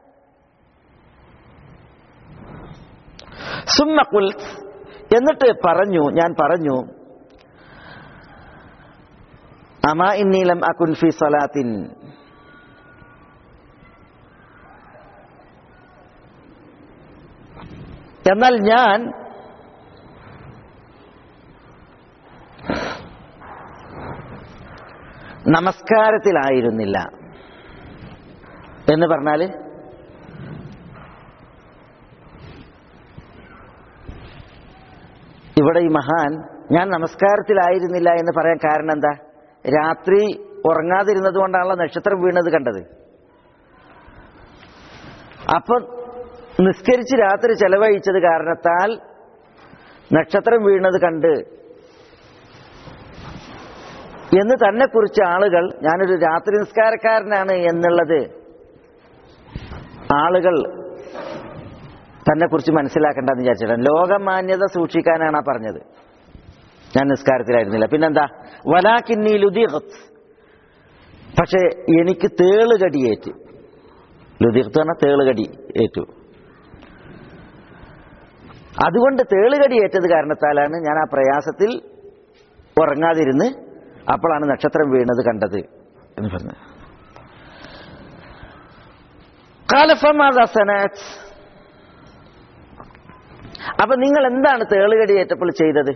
സുമ്മ കുൽ എന്നിട്ട് പറഞ്ഞു ഞാൻ പറഞ്ഞു അമാ ഇന്നീലം അകുൻ ഫി സലാത്തിൻ എന്നാൽ ഞാൻ നമസ്കാരത്തിലായിരുന്നില്ല എന്ന് പറഞ്ഞാല് ഇവിടെ ഈ മഹാൻ ഞാൻ നമസ്കാരത്തിലായിരുന്നില്ല എന്ന് പറയാൻ കാരണം എന്താ രാത്രി ഉറങ്ങാതിരുന്നത് കൊണ്ടാണല്ലോ നക്ഷത്രം വീണത് കണ്ടത് അപ്പൊ നിസ്കരിച്ച് രാത്രി ചെലവഴിച്ചത് കാരണത്താൽ നക്ഷത്രം വീണത് കണ്ട് എന്ന് തന്നെ കുറിച്ച് ആളുകൾ ഞാനൊരു രാത്രി നിസ്കാരക്കാരനാണ് എന്നുള്ളത് ആളുകൾ തന്നെ കുറിച്ച് മനസ്സിലാക്കേണ്ടെന്ന് വിചാരിച്ചിട്ടാണ് ലോകമാന്യത സൂക്ഷിക്കാനാണ് ആ പറഞ്ഞത് ഞാൻ നിസ്കാരത്തിലായിരുന്നില്ല പിന്നെന്താ വലാക്കിന്നീലുദീഹത്ത് പക്ഷെ എനിക്ക് തേളുകടിയേറ്റ് ലുതിർത്തു പറഞ്ഞാൽ തേളുകടി ഏറ്റു അതുകൊണ്ട് തേളുകടി ഏറ്റത് കാരണത്താലാണ് ഞാൻ ആ പ്രയാസത്തിൽ ഉറങ്ങാതിരുന്ന് അപ്പോഴാണ് നക്ഷത്രം വീണത് കണ്ടത് എന്ന് പറഞ്ഞു കാലഫമാസനാറ്റ് അപ്പൊ നിങ്ങൾ എന്താണ് തേളുകടി ഏറ്റപ്പോൾ ചെയ്തത്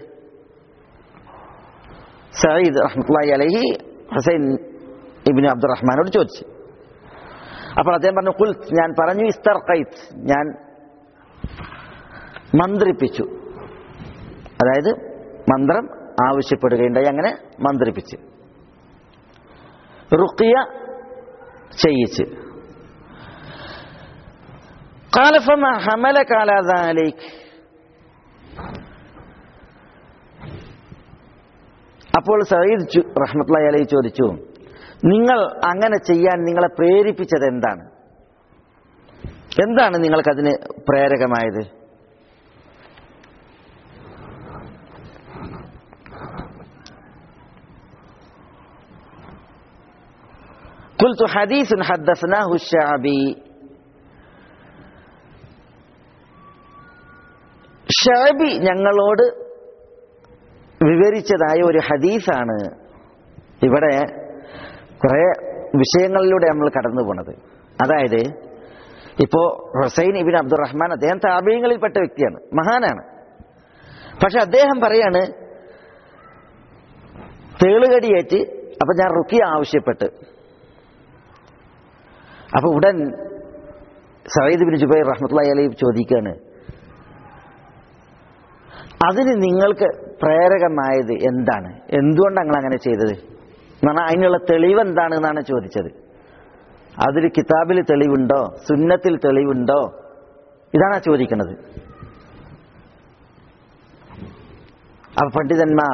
സയ്യിദ് റഹ്മത്തുള്ളാഹി അലൈഹി ഹുസൈൻ ഇബിൻ അബ്ദുറഹ്മാനോട് ചോദിച്ചു അപ്പോൾ അദ്ദേഹം പറഞ്ഞു കുൽ ഞാൻ പറഞ്ഞു ഇസ്തർ ഞാൻ മന്ത്രിപ്പിച്ചു അതായത് മന്ത്രം ആവശ്യപ്പെടുകയുണ്ടായി അങ്ങനെ മന്ത്രിപ്പിച്ച് റുക്കിയ ചെയ്യിച്ച് കാലഫമ ഹമല കാലാദാലേക്ക് അപ്പോൾ സയ്യിദ് റഹ്മത്തുള്ളാഹി അലൈഹി ചോദിച്ചു നിങ്ങൾ അങ്ങനെ ചെയ്യാൻ നിങ്ങളെ പ്രേരിപ്പിച്ചത് എന്താണ് എന്താണ് നിങ്ങൾക്കതിന് പ്രേരകമായത് قلت حديث حدثناه الشعبي ഷാബി ഞങ്ങളോട് വിവരിച്ചതായ ഒരു ഹദീസാണ് ഇവിടെ കുറെ വിഷയങ്ങളിലൂടെ നമ്മൾ കടന്നു പോണത് അതായത് ഇപ്പോ ഹുസൈൻ ഇബിൻ അബ്ദുറഹ്മാൻ അദ്ദേഹം താപീയങ്ങളിൽപ്പെട്ട വ്യക്തിയാണ് മഹാനാണ് പക്ഷെ അദ്ദേഹം പറയാണ് തേളുകടിയേറ്റ് അപ്പൊ ഞാൻ റുക്കി ആവശ്യപ്പെട്ട് അപ്പൊ ഉടൻ സയ്യിദ് ബിൻ ജുബൈർ റഹ്മത്തുള്ളി അലൈഹി ചോദിക്കുകയാണ് അതിന് നിങ്ങൾക്ക് പ്രേരകമായത് എന്താണ് എന്തുകൊണ്ട് നിങ്ങൾ അങ്ങനെ ചെയ്തത് എന്ന് പറഞ്ഞാൽ അതിനുള്ള തെളിവ് എന്താണ് എന്നാണ് ചോദിച്ചത് അതിൽ കിതാബിൽ തെളിവുണ്ടോ സുന്നത്തിൽ തെളിവുണ്ടോ ഇതാണ് ആ ചോദിക്കുന്നത് അപ്പൊ പണ്ഡിതന്മാർ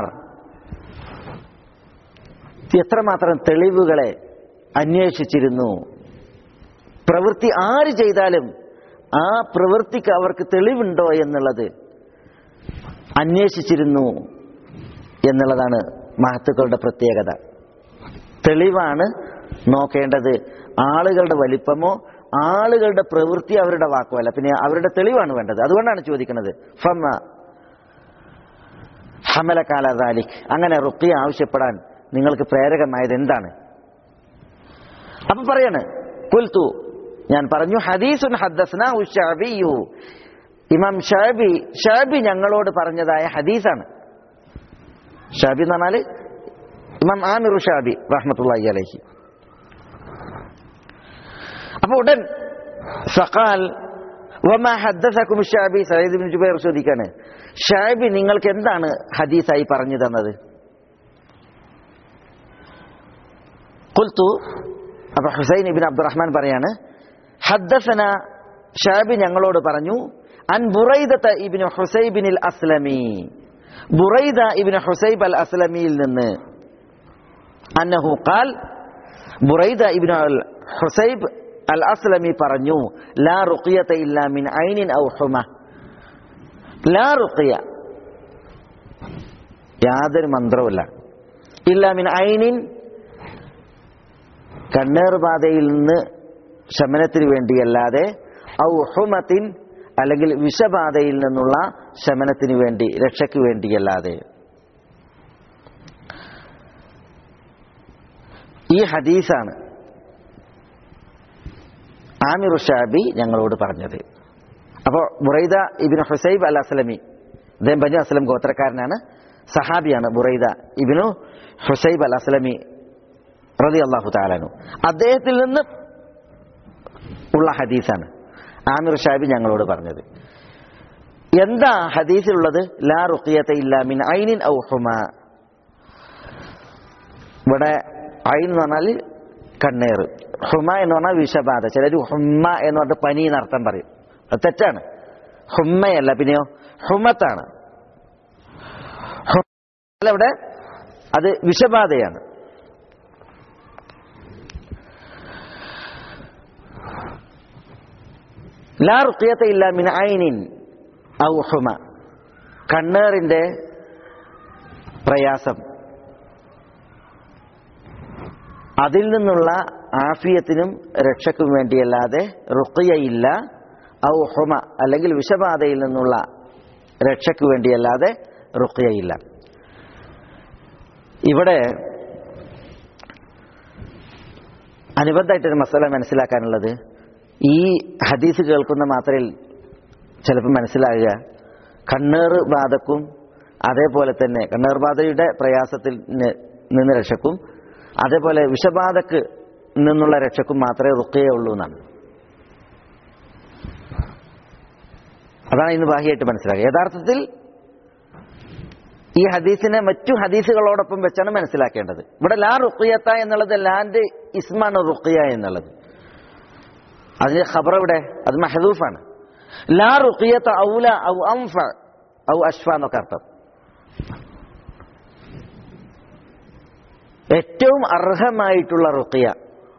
എത്രമാത്രം തെളിവുകളെ അന്വേഷിച്ചിരുന്നു പ്രവൃത്തി ആര് ചെയ്താലും ആ പ്രവൃത്തിക്ക് അവർക്ക് തെളിവുണ്ടോ എന്നുള്ളത് അന്വേഷിച്ചിരുന്നു എന്നുള്ളതാണ് മഹത്തുക്കളുടെ പ്രത്യേകത തെളിവാണ് നോക്കേണ്ടത് ആളുകളുടെ വലിപ്പമോ ആളുകളുടെ പ്രവൃത്തി അവരുടെ വാക്കോ അല്ല പിന്നെ അവരുടെ തെളിവാണ് വേണ്ടത് അതുകൊണ്ടാണ് ചോദിക്കുന്നത് ഫമ ഹമല കാലാലിക് അങ്ങനെ റുക്കി ആവശ്യപ്പെടാൻ നിങ്ങൾക്ക് പ്രേരകമായത് എന്താണ് അപ്പൊ പറയാണ് കുൽത്തു ഞാൻ പറഞ്ഞു ഹദീസുൻ ഹദ്ദസ്ന ഉഷാബിയു ഇമാം ഷാബി ഷാബി ഞങ്ങളോട് പറഞ്ഞതായ ഹദീസാണ് ഷാബി എന്ന് പറഞ്ഞാല് ഇമാം ആമിറു ഷാബി റഹ്മത്തുള്ളി അലഹി അപ്പൊ ഉടൻ സഖാൽ വമാ ഹദ്ദസക്കും ഷാബി സയ്യിദ് ബിൻ ജുബൈർ ചോദിക്കാണ് ഷാബി നിങ്ങൾക്ക് എന്താണ് ഹദീസായി പറഞ്ഞു തന്നത് കുൽത്തു അപ്പൊ ഹുസൈൻ ഇബിൻ അബ്ദുറഹ്മാൻ പറയാണ് ഹദ്ദസന ഷാബി ഞങ്ങളോട് പറഞ്ഞു അൻ ബുറൈദത്ത ഇബിന് ഹുസൈബിനിൽ അസ്ലമി ബുറൈദ ഇബിന് ഹുസൈബ് അൽ അസ്ലമിയിൽ നിന്ന് അന്നഹു ഖാൽ ബുറൈദ ഇബിന് അൽ ഹുസൈബ് അൽ അസ്ലമി പറഞ്ഞു ലാ റുഖിയത ഇല്ലാ മിൻ ഐനിൻ ഔ ഹുമ ലാ റുഖിയ യാതൊരു മന്ത്രവുമില്ല ഇല്ലാ മിൻ ഐനിൻ കണ്ണേറുപാതയിൽ നിന്ന് ശമനത്തിന് വേണ്ടിയല്ലാതെ ഔ ഹുമത്തിൻ അല്ലെങ്കിൽ വിഷബാധയിൽ നിന്നുള്ള ശമനത്തിന് വേണ്ടി രക്ഷയ്ക്ക് വേണ്ടിയല്ലാതെ ഈ ഹദീസാണ് ആമിർ ഷാബി ഞങ്ങളോട് പറഞ്ഞത് അപ്പോൾ ബുറൈദ ഇബിന് ഹുസൈബ് അൽ അസ്ലമി അദ്ദേഹം ബനു അസ്ലം ഗോത്രക്കാരനാണ് സഹാബിയാണ് Buraida ibn Husaib al Aslami റതി അള്ളാഹു താലാനു അദ്ദേഹത്തിൽ നിന്ന് ഉള്ള ഹദീസാണ് ആമിർ ഷാബി ഞങ്ങളോട് പറഞ്ഞത് എന്താ ഹദീസിലുള്ളത് ലാ റുഖിയത്ത ഇല്ല മിൻ ഐനിൻ ഔ ഹുമ ഇവിടെ ഐൻ എന്ന് പറഞ്ഞാൽ കണ്ണേറ് ഹുമ എന്ന് പറഞ്ഞാൽ വിഷബാധ ചിലർ ഹുമ്മ എന്ന് പറഞ്ഞിട്ട് പനി എന്നർത്ഥം പറയും അത് തെറ്റാണ് ഹുമ്മയല്ല പിന്നെയോ ഹുമത്താണ് അല്ല ഇവിടെ അത് വിഷബാധയാണ് ലാ റുഖിയത്ത ഇല്ല മിൻ ഐനിൻ ഔ ഹുമ കണ്ണേറിന്റെ പ്രയാസം അതിൽ നിന്നുള്ള ആഫിയത്തിനും രക്ഷയ്ക്കും വേണ്ടിയല്ലാതെ റുക്കിയയില്ല ഔ ഹുമ അല്ലെങ്കിൽ വിഷബാധയിൽ നിന്നുള്ള രക്ഷയ്ക്ക് വേണ്ടിയല്ലാതെ റുക്കിയയില്ല ഇവിടെ അനുബന്ധമായിട്ടൊരു മസാല മനസ്സിലാക്കാനുള്ളത് ഈ ഹദീസ് കേൾക്കുന്ന മാത്രയിൽ ചിലപ്പോൾ മനസ്സിലാകുക കണ്ണേർ ബാധക്കും അതേപോലെ തന്നെ കണ്ണേർ ബാധയുടെ പ്രയാസത്തിൽ നി- നിന്ന് രക്ഷക്കും അതേപോലെ വിഷബാധക്ക് നിന്നുള്ള രക്ഷക്കും മാത്രമേ റുക്കയേ ഉള്ളൂ എന്നാണ് അതാണ് ഇന്ന് ബാഹ്യമായിട്ട് മനസ്സിലാക്കുക യഥാർത്ഥത്തിൽ ഈ ഹദീസിനെ മറ്റു ഹദീസുകളോടൊപ്പം വെച്ചാണ് മനസ്സിലാക്കേണ്ടത് ഇവിടെ ലാ റുക്കിയത്ത എന്നുള്ളത് ലാന്റെ ഇസ്മാണ് റുക്കിയ എന്നുള്ളത് അതിന്റെ ഖബർ ഇവിടെ അത് മഹദൂഫാണ് ലാ റുക്കിയത്ത ഔല ഔ അംഫ ഔ അഷ്ഫ എന്നൊക്കെ അർത്ഥം ഏറ്റവും അർഹമായിട്ടുള്ള റുക്കിയ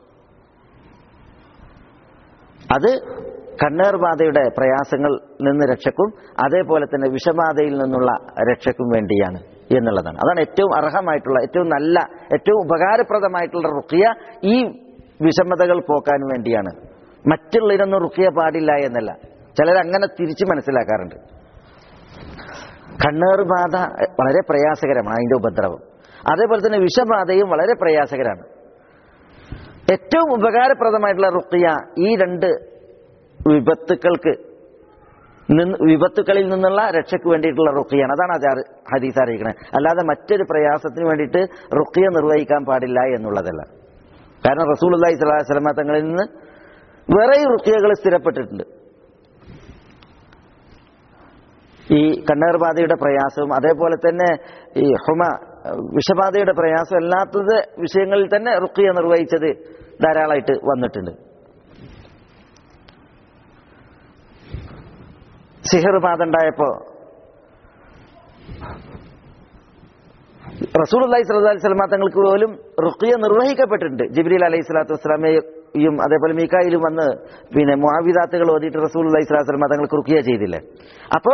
അത് കണ്ണേർ ബാധയുടെ പ്രയാസങ്ങൾ നിന്ന് രക്ഷക്കും അതേപോലെ തന്നെ വിഷബാധയിൽ നിന്നുള്ള രക്ഷക്കും വേണ്ടിയാണ് എന്നുള്ളതാണ് അതാണ് ഏറ്റവും അർഹമായിട്ടുള്ള ഏറ്റവും നല്ല ഏറ്റവും ഉപകാരപ്രദമായിട്ടുള്ള റുക്കിയ ഈ വിഷമതകൾ പോക്കാൻ വേണ്ടിയാണ് മറ്റുള്ളതിനൊന്നും റുക്കിയ പാടില്ല എന്നല്ല ചിലർ അങ്ങനെ തിരിച്ച് മനസ്സിലാക്കാറുണ്ട് കണ്ണേർ ബാധ വളരെ പ്രയാസകരമാണ് അതിന്റെ ഉപദ്രവം അതേപോലെ തന്നെ വിഷബാധയും വളരെ പ്രയാസകരമാണ് ഏറ്റവും ഉപകാരപ്രദമായിട്ടുള്ള റുക്കിയ ഈ രണ്ട് വിപത്തുക്കൾക്ക് നിന്ന് വിപത്തുക്കളിൽ നിന്നുള്ള രക്ഷയ്ക്ക് വേണ്ടിയിട്ടുള്ള റുക്കിയാണ് അതാണ് അത് ഹദീസ് അറിയിക്കുന്നത് അല്ലാതെ മറ്റൊരു പ്രയാസത്തിന് വേണ്ടിയിട്ട് റുക്കിയ നിർവഹിക്കാൻ പാടില്ല എന്നുള്ളതല്ല കാരണം റസൂൽ അള്ളഹി സ്വലാഹു വസ്ലമ തങ്ങളിൽ നിന്ന് വേറെ റുക്കിയകൾ സ്ഥിരപ്പെട്ടിട്ടുണ്ട് ഈ കണ്ണേർ ബാധയുടെ പ്രയാസവും അതേപോലെ തന്നെ ഈ ഹുമ വിഷബാധയുടെ പ്രയാസം അല്ലാത്തത് വിഷയങ്ങളിൽ തന്നെ റുക്കിയ നിർവഹിച്ചത് ധാരാളമായിട്ട് വന്നിട്ടുണ്ട് സിഹർ ബാധ ഉണ്ടായപ്പോ റസൂൽ അള്ളഹി സ്വലാഹി സ്വലമ തങ്ങൾക്ക് പോലും റുക്കിയ നിർവഹിക്കപ്പെട്ടിട്ടുണ്ട് ജിബ്രീൽ അലൈഹി സ്വലാത്തു വസ്സലാമയും അതേപോലെ മീക്കായിലും വന്ന് പിന്നെ മുആവിദാത്തുകൾ ഓതിയിട്ട് റസൂൽ അള്ളഹി സ്വലാത്തു വസ്സലാമ തങ്ങൾക്ക് റുക്കിയ ചെയ്തില്ലേ അപ്പോ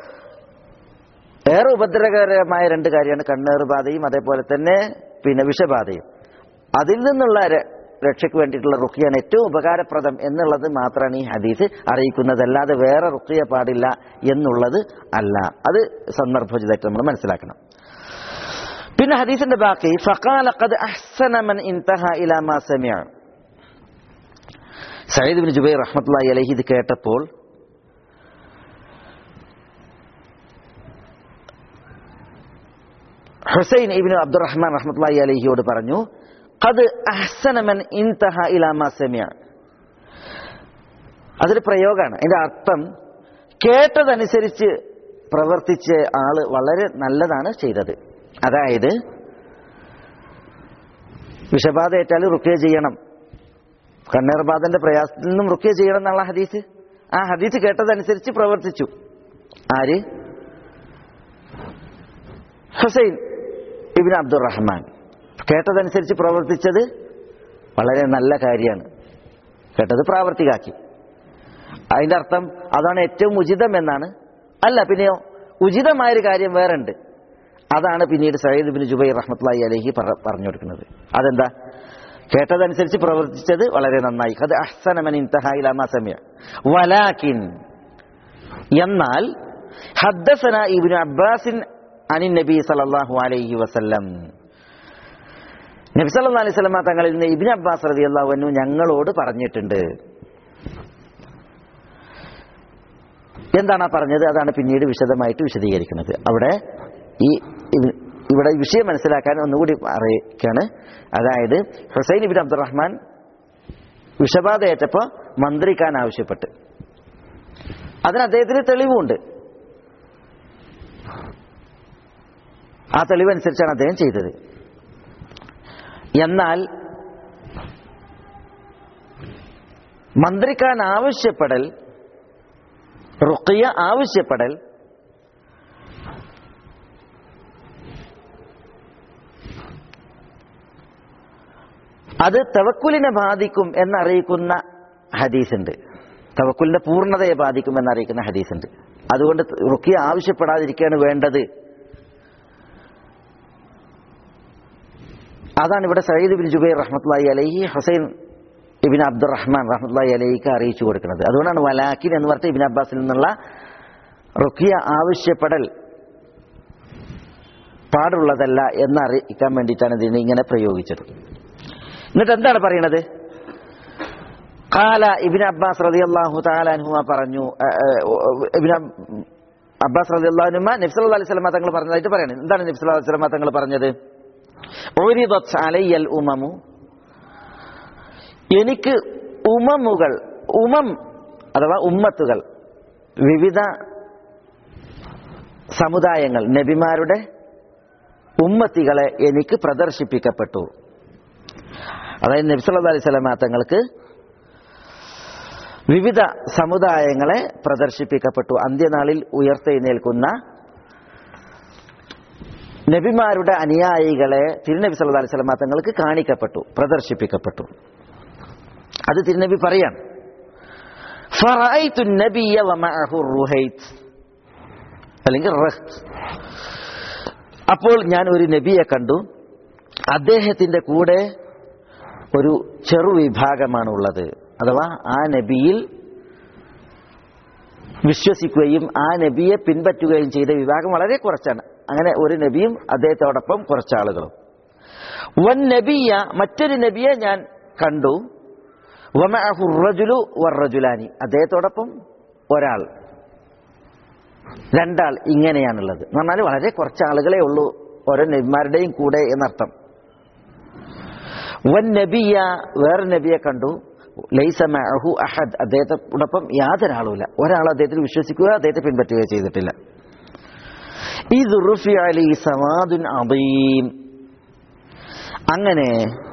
ഏറെ ഉപദ്രവകരമായ രണ്ട് കാര്യമാണ് കണ്ണേറ് ബാധയും അതേപോലെ തന്നെ പിന്നെ വിഷബാധയും അതിൽ നിന്നുള്ള ര- രക്ഷയ്ക്ക് വേണ്ടിയിട്ടുള്ള റുക്കിയാണ് ഏറ്റവും ഉപകാരപ്രദം എന്നുള്ളത് മാത്രമാണ് ഈ ഹദീസ് അറിയിക്കുന്നത് അല്ലാതെ വേറെ റുക്കിയ പാടില്ല എന്നുള്ളത് അല്ല അത് സന്ദർഭോചിതമായിട്ട് നമ്മൾ മനസ്സിലാക്കണം പിന്നെ ഹദീസിന്റെ ബാക്കി ഫഖാല ഖദ് അഹ്സന മൻ ഇൻതഹ ഇലാ മാ സമിഅ സയ്യിദ് ഇബ്നു ജുബൈർ റഹ്മത്തുള്ളാഹി അലൈഹി ഇത് കേട്ടപ്പോൾ ഹുസൈൻ ഇബ്നു അബ്ദുറഹ്മാൻ റഹ്മത്തുള്ളാഹി അലൈഹിയോട് പറഞ്ഞു ഖദ് അഹ്സന മൻ ഇൻതഹ ഇലാ മാ സമിഅ അതൊരു പ്രയോഗമാണ് അതിന്റെ അർത്ഥം കേട്ടതനുസരിച്ച് പ്രവർത്തിച്ച ആള് വളരെ നല്ലതാണ് ചെയ്തത് അതായത് വിഷബാധ ഏറ്റാൽ റുക്കിയ ചെയ്യണം കണ്ണേർബാധന്റെ പ്രയാസത്തിൽ നിന്നും റുക്കിയ ചെയ്യണം എന്നുള്ള ഹദീസ് ആ ഹദീസ് കേട്ടതനുസരിച്ച് പ്രവർത്തിച്ചു ആര് ഹുസൈൻ ഇബിൻ അബ്ദുറഹ്മാൻ കേട്ടതനുസരിച്ച് പ്രവർത്തിച്ചത് വളരെ നല്ല കാര്യമാണ് കേട്ടത് പ്രാവർത്തികാക്കി അതിന്റെ അർത്ഥം അതാണ് ഏറ്റവും ഉചിതം എന്നാണ് അല്ല പിന്നെയോ ഉചിതമായൊരു കാര്യം വേറെ ഉണ്ട് അതാണ് പിന്നീട് സയ്യിദ് ബിൻ ജുബൈർ റഹ്മത്തുള്ളാഹി അലഹി പറഞ്ഞു കൊടുക്കുന്നത് അതെന്താ കേട്ടതനുസരിച്ച് പ്രവർത്തിച്ചത് വളരെ നന്നായി അത് അഹ്സനമൻ സമയ വലാക്കിൻ എന്നാൽ ഹദ്ദസന ഇബ്നു അബ്ബാസിൻ അനിൻ നബി സല്ലല്ലാഹു അലൈഹി വസല്ലം നബി സല്ലല്ലാഹു അലൈഹി വസല്ലമ തങ്ങളിൽ നിന്ന് ഇബ്നു അബ്ബാസ് റളിയല്ലാഹു അൻഹു ഞങ്ങളോട് പറഞ്ഞിട്ടുണ്ട് എന്താണ് ആ പറഞ്ഞത് അതാണ് പിന്നീട് വിശദമായിട്ട് വിശദീകരിക്കുന്നത് അവിടെ ഈ ഇവ- ഇവിടെ വിഷയം മനസ്സിലാക്കാൻ ഒന്നുകൂടി അറിയിക്കാണ് അതായത് ഹുസൈൻ ഇബിൻ അബ്ദുറഹ്മാൻ വിഷബാധ ഏറ്റപ്പോൾ മന്ത്രിക്കാൻ ആവശ്യപ്പെട്ട് അതിന് അദ്ദേഹത്തിന് തെളിവുണ്ട് ആ തെളിവനുസരിച്ചാണ് അദ്ദേഹം ചെയ്തത് എന്നാൽ മന്ത്രിക്കാൻ ആവശ്യപ്പെടൽ റുക്കിയ ആവശ്യപ്പെടൽ അത് തവക്കുലിനെ ബാധിക്കും എന്നറിയിക്കുന്ന ഹദീസുണ്ട് തവക്കുലിന്റെ പൂർണ്ണതയെ ബാധിക്കും എന്നറിയിക്കുന്ന ഹദീസുണ്ട് അതുകൊണ്ട് റുക്കിയ ആവശ്യപ്പെടാതിരിക്കുകയാണ് വേണ്ടത് അതാണ് ഇവിടെ സയ്യിദ് ബിൻ ജുബൈർ റഹ്മത്തുള്ളാഹി അലൈഹി ഹുസൈൻ ഇബിൻ അബ്ദുറഹ്മാൻ റഹ്മുല്ലാഹി അലൈക്ക് അറിയിച്ചു കൊടുക്കുന്നത് അതുകൊണ്ടാണ് വലാക്കിൻ എന്ന് പറഞ്ഞ ഇബിൻ അബ്ബാസിൽ നിന്നുള്ള റുക്കിയ ആവശ്യപ്പെടൽ പാടുള്ളതല്ല എന്ന് അറിയിക്കാൻ വേണ്ടിയിട്ടാണ് ഇതിനെ ഇങ്ങനെ പ്രയോഗിച്ചത് എന്നിട്ട് എന്താണ് പറയണത് കാല ഇബിൻ അബ്ബാസ് റതി അള്ളാഹു താലാൻഹുമ പറഞ്ഞു അഹ് അഹ് ഇബ്നു അബ്- അബ്ബാസ് റതി അള്ളാഹുനുമ നബ്സല്ലാ അലൈഹി സ്വലമ തങ്ങൾ പറഞ്ഞതായിട്ട് പറയണത് എന്താണ് നബ്സല്ലാ അലൈഹി സ്വലമ തങ്ങൾ പറഞ്ഞത് ഉരിദത് അലയ്യൽ ഉമമു എനിക്ക് ഉമമുകൾ ഉമം അഥവാ ഉമ്മത്തുകൾ വിവിധ സമുദായങ്ങൾ നബിമാരുടെ ഉമ്മത്തികളെ എനിക്ക് പ്രദർശിപ്പിക്കപ്പെട്ടു അതായത് നബി സല്ലല്ലാഹു അലൈഹി വസല്ലമ തങ്ങൾക്ക് വിവിധ സമുദായങ്ങളെ പ്രദർശിപ്പിക്കപ്പെട്ടു അന്ത്യനാളിൽ ഉയർത്തെഴുന്നേൽക്കുന്ന നബിമാരുടെ അനുയായികളെ തിരുനബി സല്ലല്ലാഹു അലൈഹി വസല്ലമ തങ്ങൾക്ക് കാണിക്കപ്പെട്ടു പ്രദർശിപ്പിക്കപ്പെട്ടു അത് തിരുനബി പറയാണ് ഫറഅയ്തു നബിയ വമഅഹു റുഹൈത്ത് അല്ലെങ്കിൽ റഹ്ത് അപ്പോൾ ഞാൻ ഒരു നബിയെ കണ്ടു അദ്ദേഹത്തിന്റെ കൂടെ ഒരു ചെറു വിഭാഗമാണ് ഉള്ളത് അഥവാ ആ നബിയിൽ വിശ്വസിക്കുകയും ആ നബിയെ പിൻപറ്റുകയും ചെയ്ത വിഭാഗം വളരെ കുറച്ചാണ് അങ്ങനെ ഒരു നബിയും അദ്ദേഹത്തോടൊപ്പം കുറച്ചാളുകളും വൻ നബിയ മറ്റൊരു നബിയെ ഞാൻ കണ്ടു വമഅഹു റജുലു വറജുലാനി അദ്ദേഹത്തോടൊപ്പം ഒരാൾ രണ്ടാൾ ഇങ്ങനെയാണുള്ളത് എന്ന് പറഞ്ഞാൽ വളരെ കുറച്ച് ആളുകളെ ഉള്ളൂ ഓരോ നബിമാരുടെയും കൂടെ എന്നർത്ഥം വൻ നബിയ വേറെ നബിയെ കണ്ടു ലൈസ മഅഹു അഹദ് അദ്ദേഹത്തോടൊപ്പം യാതൊരാളുമില്ല ഒരാൾ അദ്ദേഹത്തിൽ വിശ്വസിക്കുക അദ്ദേഹത്തെ പിൻപറ്റുകയോ ചെയ്തിട്ടില്ല ഇത് റുഫി അലി സവാദുൻ അബീം അങ്ങനെ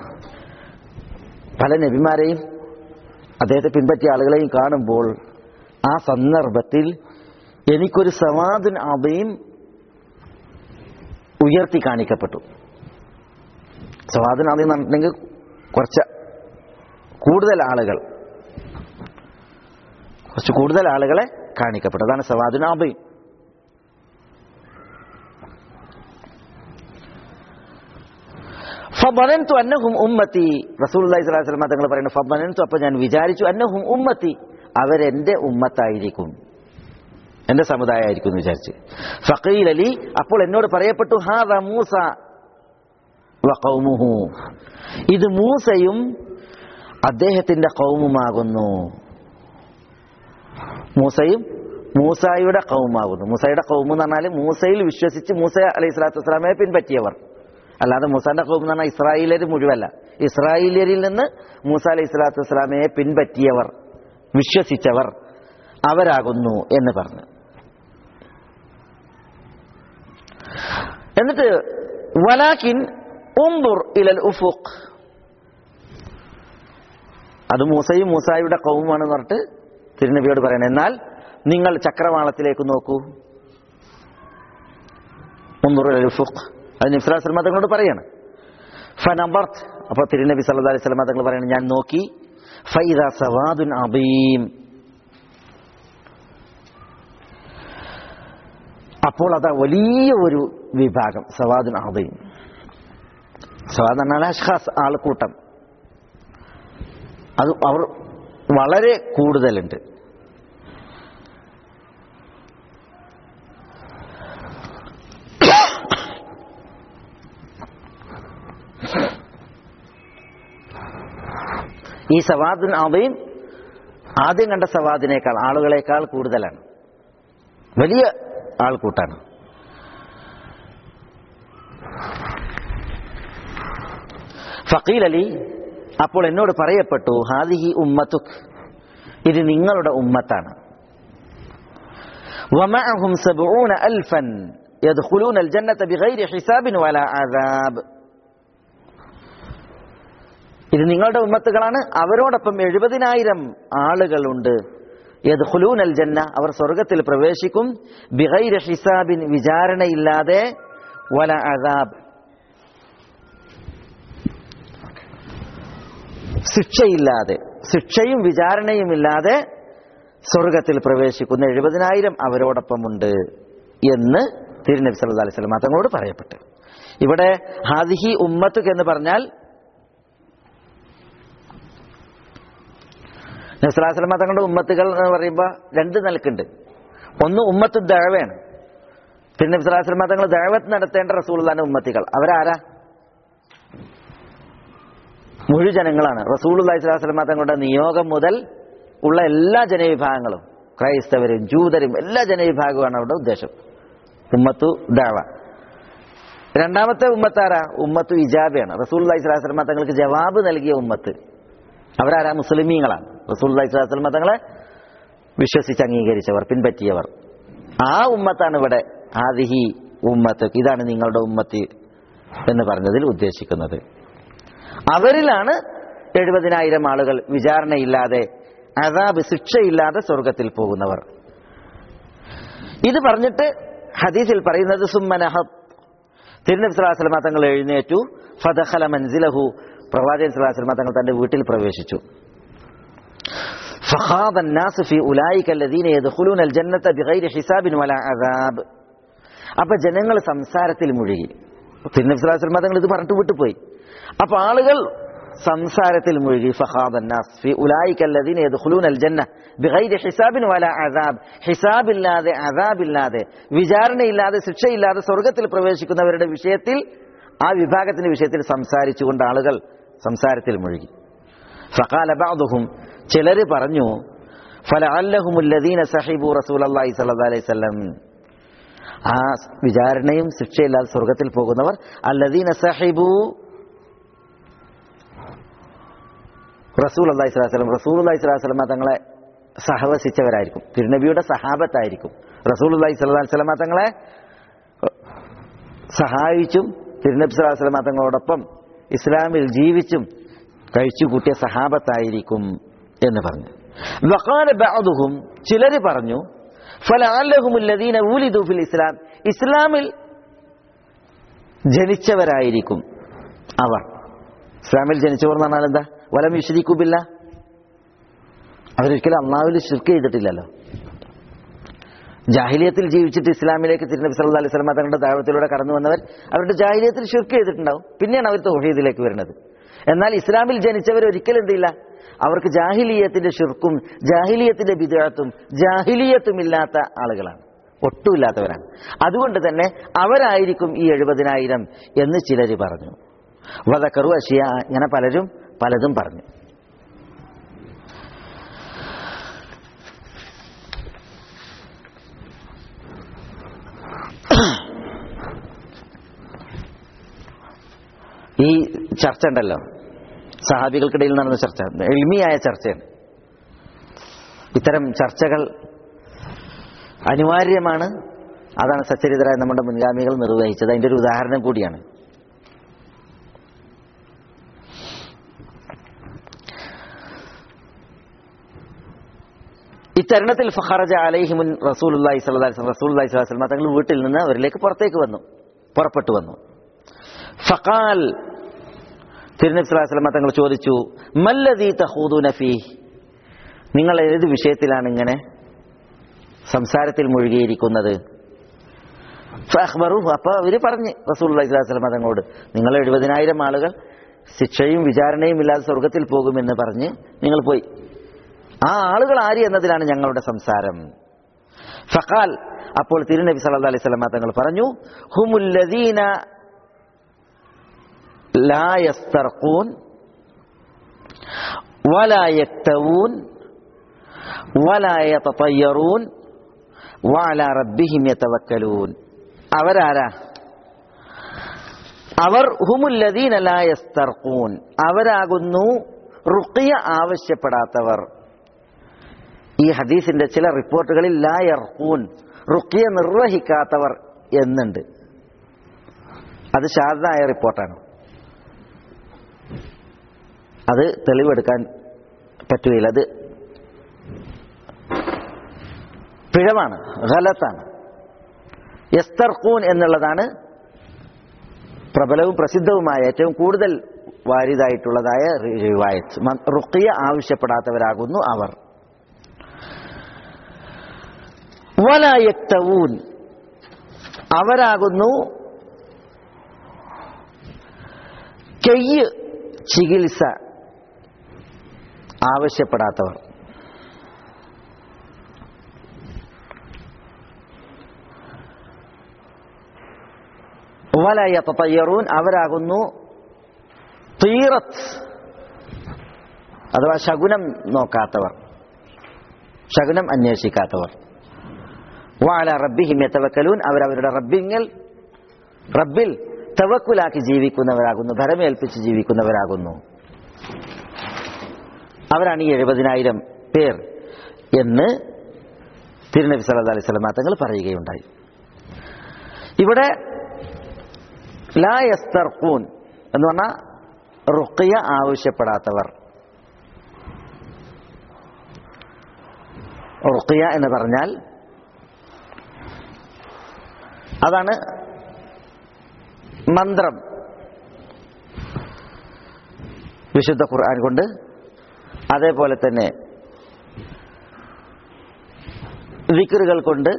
പല നബിമാരെയും അദ്ദേഹത്തെ പിൻപറ്റിയ ആളുകളെയും കാണുമ്പോൾ ആ സന്ദർഭത്തിൽ എനിക്കൊരു സവാദുൻ അബീം ഉയർത്തി കാണിക്കപ്പെട്ടു സവാദുൻ അബീം എന്ന് പറഞ്ഞിട്ടുണ്ടെങ്കിൽ കുറച്ച് കൂടുതൽ ആളുകൾ കുറച്ച് കൂടുതൽ ആളുകളെ കാണിക്കപ്പെട്ടു അതാണ് സവാദുൻ അബീം ഫബനന്തു അന്നഹും ഉമ്മത്തി റസൂലുള്ളാഹി സ്വല്ലല്ലാഹു അലൈഹി വസല്ലം തങ്ങൾ പറയുന്നു ഫബനന്തു അപ്പോൾ ഞാൻ വിചാരിച്ചു അന്നഹും ഉമ്മത്തി അവരെന്റെ ഉമ്മത്തായിരിക്കും എന്റെ സമുദായമായിരിക്കും എന്ന് വിചാരിച്ച് ഫഖീൽ അലി അപ്പോൾ എന്നോട് പറയപ്പെട്ടു ഹാദ മൂസ വ ഖൗമുഹു ഇത് മൂസയും അദ്ദേഹത്തിന്റെ കൗമുമാകുന്നു മൂസയും മൂസായുടെ കൗമാകുന്നു മൂസയുടെ കൗമ് എന്ന് പറഞ്ഞാൽ മൂസയിൽ വിശ്വസിച്ച് മൂസ അലൈഹി സ്വലാത്തു വസ്സലാമയെ പിൻപറ്റിയവർ അല്ലാതെ മൂസാന്റെ കൗം എന്ന് പറഞ്ഞാൽ ഇസ്രായേലർ മുഴുവല്ല ഇസ്രായേലിയരിൽ നിന്ന് മൂസ അലൈഹി സ്വലാത്തു വസ്സലാമയെ പിൻപറ്റിയവർ വിശ്വസിച്ചവർ അവരാകുന്നു എന്ന് പറഞ്ഞു എന്നിട്ട് വലാക്കിൻ ഉംബുർ ഇലൽ ഉഫുഖ് അത് മൂസയും മൂസായുടെ കൗമുമാണെന്ന് പറഞ്ഞിട്ട് തിരുനബിയോട് പറയണം എന്നാൽ നിങ്ങൾ ചക്രവാളത്തിലേക്ക് നോക്കൂ ഉംബുർ ഇലൽ ഉഫുഖ് അത് നിഫ്ലാ സൽമ തങ്ങളോട് പറയാണ് ഫനബർത്ത് അപ്പോൾ തിരുനബി സല്ലല്ലാഹു അലൈഹി വസല്ലം തങ്ങൾ പറയണം ഞാൻ നോക്കി ഫൈദ സവാദുൻ അബീം അപ്പോൾ അതാ വലിയ ഒരു വിഭാഗം സവാദുൻ അബീം സവാദ് എന്നാൽ അഷ്ഖാസ് ആൾക്കൂട്ടം അത് അവർ വളരെ കൂടുതലുണ്ട് ഈ സവാദിൻ അവയും ആദ്യം കണ്ട സവാദിനേക്കാൾ ആളുകളെക്കാൾ കൂടുതലാണ് വലിയ ആൾക്കൂട്ടാണ് ഫക്കീൽ അലി അപ്പോൾ എന്നോട് പറയപ്പെട്ടു ഹാദിഹി ഉമ്മത്തുക് ഇത് നിങ്ങളുടെ ഉമ്മത്താണ് ومعهم سبعون ألفا يدخلون الجنة بغير حساب ولا عذاب ഇത് നിങ്ങളുടെ ഉമ്മത്തുകളാണ് അവരോടൊപ്പം എഴുപതിനായിരം ആളുകളുണ്ട് യദ്ഖുലൂൻ അൽ ജന്ന അവർ സ്വർഗത്തിൽ പ്രവേശിക്കും ബിഗൈര ഹിസാബിൻ വിചാരണയില്ലാതെ വല അദാബ് ശിക്ഷയില്ലാതെ ശിക്ഷയും വിചാരണയും ഇല്ലാതെ സ്വർഗത്തിൽ പ്രവേശിക്കുന്ന എഴുപതിനായിരം അവരോടൊപ്പമുണ്ട് എന്ന് തിരുനബി സല്ലല്ലാഹു അലൈഹി വസല്ലം തങ്ങളോട് പറയപ്പെട്ടു ഇവിടെ ഹാദിഹി ഉമ്മത്തുക്ക് എന്ന് പറഞ്ഞാൽ നസ്ലാസ്ലമ തങ്ങളുടെ ഉമ്മത്തുകൾ എന്ന് പറയുമ്പോൾ രണ്ട് നിലക്കുണ്ട് ഒന്ന് ഉമ്മത്ത് ദഴവയാണ് പിന്നെ നബ്സലാസ്ലമ തങ്ങൾ ദഴവത്ത് നടത്തേണ്ട റസൂള്ളാന്റെ ഉമ്മത്തികൾ അവരാരാ മുഴുജനങ്ങളാണ് റസൂലുള്ളാഹി സ്വല്ലല്ലാഹു അലൈഹി വസല്ലം തങ്ങളുടെ നിയോഗം മുതൽ ഉള്ള എല്ലാ ജനവിഭാഗങ്ങളും ക്രൈസ്തവരും ജൂതരും എല്ലാ ജനവിഭാഗവുമാണ് അവരുടെ ഉദ്ദേശം ഉമ്മത്തു ദാവ രണ്ടാമത്തെ ഉമ്മത്താരാ ഉമ്മത്തു ഇജാബയാണ് റസൂലുള്ളാഹി സ്വല്ലല്ലാഹു അലൈഹി വസല്ലം തങ്ങൾക്ക് ജവാബ് നൽകിയ ഉമ്മത്ത് അവരാരാ മുസ്ലിമീങ്ങളാണ് റസൂലുള്ളാഹി സ്വല്ലല്ലാഹു അലൈഹി വസല്ലം തങ്ങളെ വിശ്വസിച്ച് അംഗീകരിച്ചവർ പിൻപറ്റിയവർ ആ ഉമ്മത്താണ് ഇവിടെ ആദിഹി ഉമ്മത്ത് ഇതാണ് നിങ്ങളുടെ ഉമ്മത്ത് എന്ന് പറഞ്ഞതിൽ ഉദ്ദേശിക്കുന്നത് അവരിലാണ് എഴുപതിനായിരം ആളുകൾ വിചാരണയില്ലാതെ അതാബ് ശിക്ഷയില്ലാതെ സ്വർഗത്തിൽ പോകുന്നവർ ഇത് പറഞ്ഞിട്ട് ഹദീസിൽ പറയുന്നത് സുമ്മനഹബ് തിരുനബി സ്വലാസ്ലമ തങ്ങൾ എഴുന്നേറ്റു ഫദഖല മൻസിലഹു പ്രവാചകൻ സ്വലാസ്ലമ തങ്ങൾ തന്റെ വീട്ടിൽ പ്രവേശിച്ചു فخاض الناس في أولئك الذين يدخلون الجنة بغير حساب ولا عذاب അപ്പൊ ജനങ്ങൾ സംസാരത്തിൽ മുഴുകി തിരുനബി സ്വലാസ്ലമ തങ്ങൾ ഇത് പറഞ്ഞിട്ട് വിട്ടുപോയി അപ്പൊ ആളുകൾ സംസാരത്തിൽ മുഴുകി ഫഹാദന്നാസ് ഫി ഉലായിക അല്ലദീന യദ്ഖുലൂന അൽജന്ന ബിഗൈരി ഹിസാബിൻ വലാ അദാബ് ഹിസാബില്ലാതെ അദാബില്ലാതെ വിചാരണയില്ലാതെ ശിക്ഷയില്ലാതെ സ്വർഗത്തിൽ പ്രവേശിക്കുന്നവരുടെ വിഷയത്തിൽ ആ വിഭാഗത്തിന്റെ വിഷയത്തിൽ സംസാരിച്ചുകൊണ്ട് ആളുകൾ സംസാരത്തിൽ മുഴുകി ഫഖാല ബഅദുഹും ചിലര് പറഞ്ഞു ഫലഅല്ലഹുമുല്ലദീന സഹിബു റസൂലല്ലാഹി സ്വല്ലല്ലാഹി അലൈഹി വസല്ലം ആ വിചാരണയും ശിക്ഷയില്ലാതെ സ്വർഗത്തിൽ പോകുന്നവർ അല്ലദീന സഹിബു റസൂൽ അള്ളാഹി സ്വലാസ്ലം റസൂൽ അള്ളാഹി സ്വലാസ്ലമ തങ്ങളെ സഹവസിച്ചവരായിരിക്കും തിരുനബിയുടെ സഹാബത്തായിരിക്കും റസൂൽ അള്ളാഹി സ്വലാഹി സ്വലമ തങ്ങളെ സഹായിച്ചും തിരുനബി സ്വലാസ്ലമ തങ്ങളോടൊപ്പം ഇസ്ലാമിൽ ജീവിച്ചും കഴിച്ചു കൂട്ടിയ സഹാബത്തായിരിക്കും എന്ന് പറഞ്ഞു വഖാല ബഅദുഹും ചിലര് പറഞ്ഞു ഫലഅല്ലഹുമുല്ലദീന ഊലിദു ഫിൽ ഇസ്ലാം ഇസ്ലാമിൽ ജനിച്ചവരായിരിക്കും അവർ ഇസ്ലാമിൽ ജനിച്ചവർ എന്ന് പറഞ്ഞാൽ എന്താ വലം വിശദിക്കുമില്ല അവരൊരിക്കലും അള്ളാഹുവിൽ ശിർക്ക് ചെയ്തിട്ടില്ലല്ലോ ജാഹിലിയത്തിൽ ജീവിച്ചിട്ട് ഇസ്ലാമിലേക്ക് തിരുനബി സല്ലല്ലാഹു അലൈഹി വസല്ലം തങ്ങളുടെ ദാവത്തിലൂടെ കടന്നു വന്നവർ അവരുടെ ജാഹിലിയത്തിൽ ശിർക്ക് ചെയ്തിട്ടുണ്ടാവും പിന്നെയാണ് അവർ തൗഹീദിലേക്ക് വരുന്നത് എന്നാൽ ഇസ്ലാമിൽ ജനിച്ചവർ ഒരിക്കലും എന്തില്ല അവർക്ക് ജാഹിലിയത്തിന്റെ ഷിർക്കും ജാഹിലിയത്തിന്റെ വിദേഹത്തും ജാഹിലിയത്തും ഇല്ലാത്ത ആളുകളാണ് ഒട്ടുമില്ലാത്തവരാണ് അതുകൊണ്ട് തന്നെ അവരായിരിക്കും ഈ എഴുപതിനായിരം എന്ന് ചിലർ പറഞ്ഞു വതക്കറു അഷിയ ഇങ്ങനെ പലരും പലതും പറഞ്ഞു ഈ ചർച്ച ഉണ്ടല്ലോ സഹാബികൾക്കിടയിൽ നടന്ന ചർച്ച എളിമിയായ ചർച്ചയാണ് ഇത്തരം ചർച്ചകൾ അനിവാര്യമാണ് അതാണ് സച്ചരിതരായ നമ്മുടെ മുൻഗാമികൾ നിർവഹിച്ചത് അതിന്റെ ഒരു ഉദാഹരണം കൂടിയാണ് ഇത്തരുണത്തിൽ ഫഹറജ അലൈഹിമുൻ റസൂലുല്ലാഹി സ്വല്ലല്ലാഹി അലൈഹി റസൂലുള്ളാഹി സ്വല്ലല്ലാഹി അലൈഹി തങ്ങൾ വീട്ടിൽ നിന്ന് അവരിലേക്ക് പുറത്തേക്ക് വന്നു പുറപ്പെട്ടു വന്നു ഫഖാൽ തിരുനബി സ്വല്ലല്ലാഹി അലൈഹി തങ്ങൾ ചോദിച്ചു മല്ലദീ തഖൂദുന ഫീ നിങ്ങൾ ഏത് വിഷയത്തിലാണ് ഇങ്ങനെ സംസാരത്തിൽ മുഴുകിയിരിക്കുന്നത് ഫഅഖ്ബറു അപ്പോൾ അവര് പറഞ്ഞു റസൂലുള്ളാഹി സ്വല്ലല്ലാഹി അലൈഹി തങ്ങളോട് നിങ്ങൾ എഴുപതിനായിരം ആളുകൾ ശിക്ഷയും വിചാരണയും ഇല്ലാതെ സ്വർഗത്തിൽ പോകുമെന്ന് പറഞ്ഞ് നിങ്ങൾ പോയി ആ ആളുകൾ ആര് എന്നതിലാണ് ഞങ്ങളുടെ സംസാരം ഫഖാൽ അപ്പോൾ തിരുനബി സല്ലല്ലാഹു അലൈഹി വസല്ലം തങ്ങൾ പറഞ്ഞു ഹുമുല്ലദീന ലാ യസ്തർഖൂൻ വലാ യക്തവൂൻ വലാ യതതയ്യറൂൻ വഅലാ റബ്ബിഹിം യതവക്കലൂൻ അവരാരാ അവർ ഹുമുല്ലദീന ലാ യസ്തർഖൂൻ അവരാകുന്നു റുഖിയ ആവശ്യപ്പെടാത്തവർ ഈ ഹദീസിന്റെ ചില റിപ്പോർട്ടുകളിൽ ലായർക്കൂൻ റുക്കിയ നിർവഹിക്കാത്തവർ എന്നുണ്ട് അത് ഷാദായ റിപ്പോർട്ടാണ് അത് തെളിവെടുക്കാൻ പറ്റുകയില്ല അത് പിഴവാണ് ഗലത്താണ് യസ്തർക്കൂൻ എന്നുള്ളതാണ് പ്രബലവും പ്രസിദ്ധവുമായ ഏറ്റവും കൂടുതൽ വാരിതായിട്ടുള്ളതായ റിവായത്ത് റുക്കിയ ആവശ്യപ്പെടാത്തവരാകുന്നു അവർ വലായക്തവൂൻ അവരാകുന്നു കെയ്യ് ചികിത്സ ആവശ്യപ്പെടാത്തവർ വലയ തയ്യറൂൻ അവരാകുന്നു തീറത്ത് അഥവാ ശകുനം നോക്കാത്തവർ ശകുനം അന്വേഷിക്കാത്തവർ വാല റബ്ബിഹിം യതവക്കലൂൻ അവരവരുടെ റബ്ബിങ്ങൽ റബ്ബിൽ തവക്കുലാക്കി ജീവിക്കുന്നവരാകുന്നു ഭരമേൽപ്പിച്ച് ജീവിക്കുന്നവരാകുന്നു അവരാണ് ഈ എഴുപതിനായിരം പേർ എന്ന് തിരുനബി സല്ലല്ലാഹു അലൈഹി വസല്ലം തങ്ങൾ പറയുകയുണ്ടായി ഇവിടെ ലാ യസ്തർഖൂൻ എന്ന് പറഞ്ഞാൽ റുഖിയ ആവശ്യപ്പെടാത്തവർ റുഖിയ എന്ന് പറഞ്ഞാൽ അതാണ് മന്ത്രം വിശുദ്ധ ഖുർആൻ കൊണ്ട് അതേപോലെ തന്നെ വിക്റുകൾ കൊണ്ട്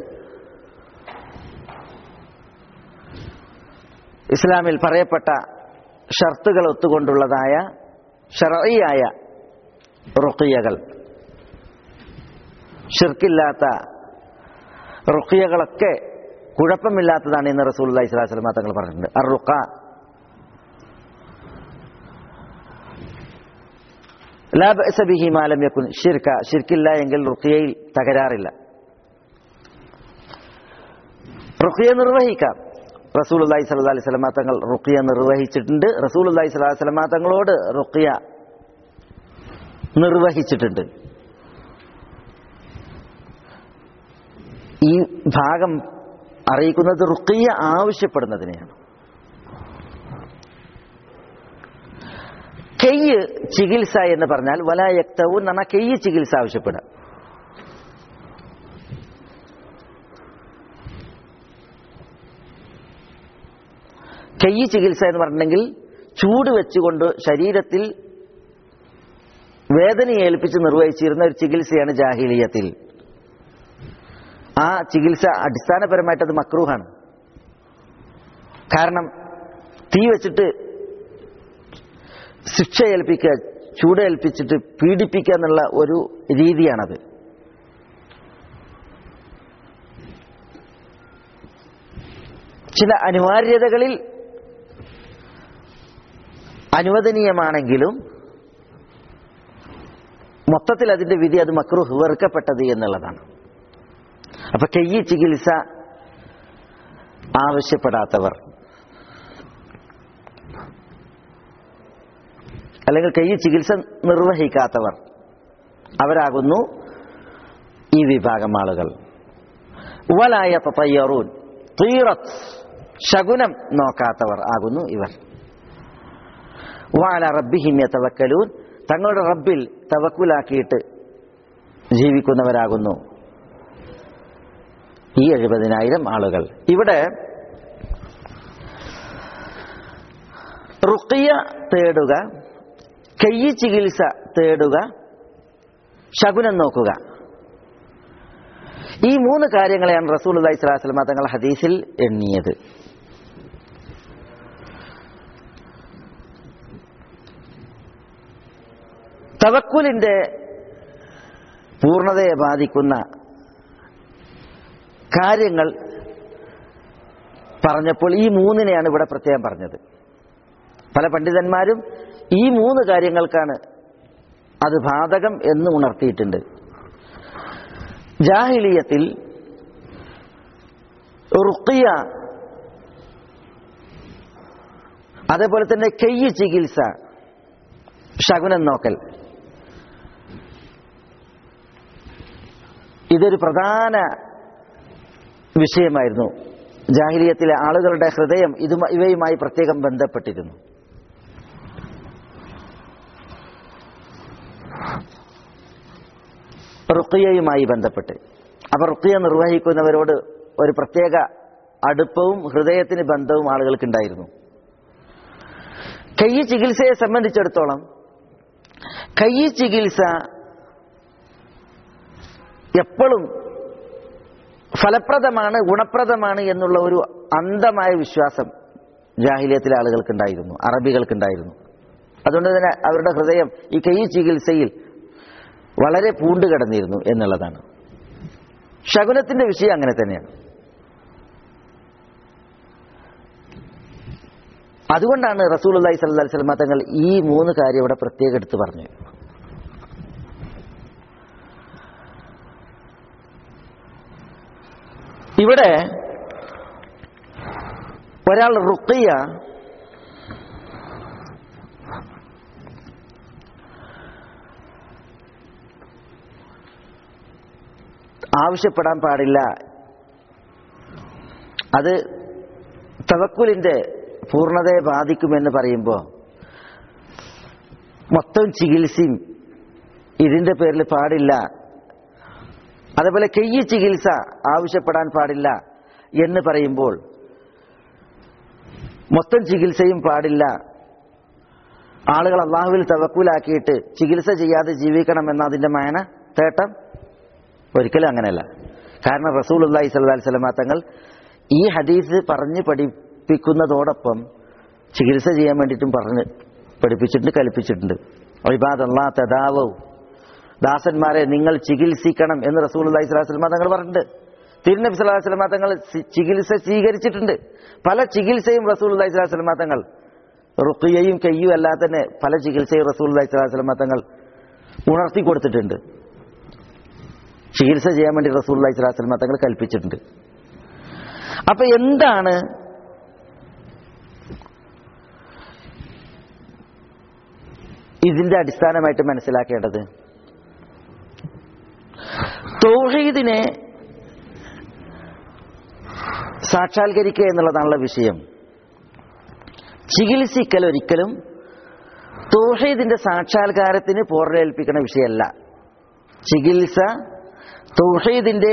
ഇസ്ലാമിൽ പറയപ്പെട്ട ഷർത്തുകൾ ഒത്തുകൊണ്ടുള്ളതായ ഷറയായ റുക്കിയകൾ ഷിർക്കില്ലാത്ത റുക്കിയകളൊക്കെ കുഴപ്പമില്ലാത്തതാണ് എന്ന് റസൂൽ അള്ളഹി സ്വലാഹു വസ്ലമ തങ്ങൾ പറഞ്ഞിട്ടുണ്ട് അർ റുക്ക ലാബിഹി മാലം യക്കുൻ ഷിർക്ക ഷിർക്കില്ല എങ്കിൽ റുക്കിയയിൽ തകരാറില്ല റുക്കിയ നിർവഹിക്കാം റസൂൽ അള്ളഹി സ്വല്ലാ അലൈഹി സ്വലമ തങ്ങൾ റുക്കിയ നിർവഹിച്ചിട്ടുണ്ട് റസൂൽ അള്ളഹി സ്വലാഹു വസ്ലമ തങ്ങളോട് റുക്കിയ നിർവഹിച്ചിട്ടുണ്ട് ഈ ഭാഗം അറിയിക്കുന്നത് റുക്കിയ ആവശ്യപ്പെടുന്നതിനെയാണ് കെയ്യ് ചികിത്സ എന്ന് പറഞ്ഞാൽ വലായക്തവും എന്ന് പറഞ്ഞാൽ കെയ്യ് ചികിത്സ ആവശ്യപ്പെടുക കെയ്യ് ചികിത്സ എന്ന് പറഞ്ഞിട്ടുണ്ടെങ്കിൽ ചൂട് വെച്ചുകൊണ്ട് ശരീരത്തിൽ വേദന ഏൽപ്പിച്ച് നിർവഹിച്ചിരുന്ന ഒരു ചികിത്സയാണ് ജാഹിലിയത്തിൽ ആ ചികിത്സ അടിസ്ഥാനപരമായിട്ട് അത് മക്രൂഹാണ് കാരണം തീ വെച്ചിട്ട് ശിക്ഷ ഏൽപ്പിക്കുക ചൂട് ഏൽപ്പിച്ചിട്ട് പീഡിപ്പിക്കുക എന്നുള്ള ഒരു രീതിയാണത് ചില അനിവാര്യതകളിൽ അനുവദനീയമാണെങ്കിലും മൊത്തത്തിൽ അതിന്റെ വിധി അത് മക്രൂഹ് വെറുക്കപ്പെട്ടത് എന്നുള്ളതാണ് അപ്പൊ കയ്യി ചികിത്സ ആവശ്യപ്പെടാത്തവർ അല്ലെങ്കിൽ കയ്യി ചികിത്സ നിർവഹിക്കാത്തവർ അവരാകുന്നു ഈ വിഭാഗം ആളുകൾ വലായ തയ്യറൂൻ തീറത്ത് ശകുനം നോക്കാത്തവർ ആകുന്നു ഇവർ വാല റബ്ബിഹിം യതവക്കലൂൻ തങ്ങളുടെ റബ്ബിൽ തവക്കുലാക്കിയിട്ട് ജീവിക്കുന്നവരാകുന്നു ഈ എഴുപതിനായിരം ആളുകൾ ഇവിടെ റുക്കിയ തേടുക കയ്യ് ചികിത്സ തേടുക ശകുനം നോക്കുക ഈ മൂന്ന് കാര്യങ്ങളെയാണ് റസൂൽ അള്ളഹി സ്വലാസ്ലമ തങ്ങൾ ഹദീസിൽ എണ്ണിയത് തവക്കുലിന്റെ പൂർണ്ണതയെ ബാധിക്കുന്ന കാര്യങ്ങൾ പറഞ്ഞപ്പോൾ ഈ മൂന്നിനെയാണ് ഇവിടെ പ്രത്യേകം പറഞ്ഞത് പല പണ്ഡിതന്മാരും ഈ മൂന്ന് കാര്യങ്ങൾക്കാണ് അത് ബാധകം എന്ന് ഉണർത്തിയിട്ടുണ്ട് ജാഹിലിയത്തിൽ റുക്കിയ അതേപോലെ തന്നെ കെയ്യ് ചികിത്സ ശകുനം നോക്കൽ ഇതൊരു പ്രധാന വിഷയമായിരുന്നു ജാഹിലിയത്തിലെ ആളുകളുടെ ഹൃദയം ഇതുമായി ഇവയുമായി പ്രത്യേകം ബന്ധപ്പെട്ടിരുന്നു റുക്കിയയുമായി ബന്ധപ്പെട്ട് അപ്പൊ റുക്കിയ നിർവഹിക്കുന്നവരോട് ഒരു പ്രത്യേക അടുപ്പവും ഹൃദയത്തിന് ബന്ധവും ആളുകൾക്കുണ്ടായിരുന്നു കയ്യ് ചികിത്സയെ സംബന്ധിച്ചിടത്തോളം കയ്യ് ചികിത്സ എപ്പോഴും ഫലപ്രദമാണ് ഗുണപ്രദമാണ് എന്നുള്ള ഒരു അന്ധമായ വിശ്വാസം ജാഹിലിയത്തിലെ ആളുകൾക്കുണ്ടായിരുന്നു അറബികൾക്കുണ്ടായിരുന്നു അതുകൊണ്ട് തന്നെ അവരുടെ ഹൃദയം ഈ കൈ ചികിത്സയിൽ വളരെ പൂണ്ടുകിടന്നിരുന്നു എന്നുള്ളതാണ് ശകുനത്തിന്റെ വിഷയം അങ്ങനെ തന്നെയാണ് അതുകൊണ്ടാണ് റസൂൽ അള്ളഹി സ്വല്ലാ സ്വലമ തങ്ങൾ ഈ മൂന്ന് കാര്യം ഇവിടെ പ്രത്യേകം എടുത്ത് പറഞ്ഞു ഇവിടെ ഒരാൾ റുക്കിയ ആവശ്യപ്പെടാൻ പാടില്ല അത് തവക്കുലിന്റെ പൂർണ്ണതയെ ബാധിക്കുമെന്ന് പറയുമ്പോൾ മൊത്തം ചികിത്സയും ഇതിന്റെ പേരിൽ പാടില്ല അതേപോലെ കെയ്യ് ചികിത്സ ആവശ്യപ്പെടാൻ പാടില്ല എന്ന് പറയുമ്പോൾ മൊത്തം ചികിത്സയും പാടില്ല ആളുകൾ അള്ളാഹുവിൽ തവക്കൂലാക്കിയിട്ട് ചികിത്സ ചെയ്യാതെ ജീവിക്കണമെന്ന അതിന്റെ മാന തേട്ടം ഒരിക്കലും അങ്ങനെയല്ല കാരണം റസൂൽ അള്ളാഹി സ്വല്ലാ സ്വലമ തങ്ങൾ ഈ ഹദീസ് പറഞ്ഞ് പഠിപ്പിക്കുന്നതോടൊപ്പം ചികിത്സ ചെയ്യാൻ വേണ്ടിയിട്ടും പറഞ്ഞ് പഠിപ്പിച്ചിട്ടുണ്ട് കൽപ്പിച്ചിട്ടുണ്ട് ഒഴിബാദ് അള്ളാ തദാവവും ദാസന്മാരെ നിങ്ങൾ ചികിത്സിക്കണം എന്ന് റസൂൽ അള്ളാഹി സ്വലാഹു സ്വലമ തങ്ങൾ പറഞ്ഞിട്ടുണ്ട് തിരുനബി സ്വലാഹു സ്വലമ തങ്ങൾ ചികിത്സ സ്വീകരിച്ചിട്ടുണ്ട് പല ചികിത്സയും റസൂൽ അള്ളാഹി സ്വലാഹു സ്വലമ തങ്ങൾ റുക്കിയയും കയ്യും അല്ലാതെ തന്നെ പല ചികിത്സയും റസൂൽ അള്ളാഹി സ്വലാഹു സ്വലമ തങ്ങൾ ഉണർത്തി കൊടുത്തിട്ടുണ്ട് ചികിത്സ ചെയ്യാൻ വേണ്ടി റസൂൽ അള്ളാഹി സ്വലാഹു സ്വലമ തങ്ങൾ കൽപ്പിച്ചിട്ടുണ്ട് അപ്പൊ എന്താണ് ഇതിന്റെ അടിസ്ഥാനമായിട്ട് മനസ്സിലാക്കേണ്ടത് തൗഹീദിനെ സാക്ഷാത്കരിക്കുക എന്നുള്ളതാണുള്ള വിഷയം ചികിത്സിക്കൽ ഒരിക്കലും തൗഹീദിന്റെ സാക്ഷാത്കാരത്തിന് പോറലേൽപ്പിക്കുന്ന വിഷയമല്ല ചികിത്സ തൗഹീദിന്റെ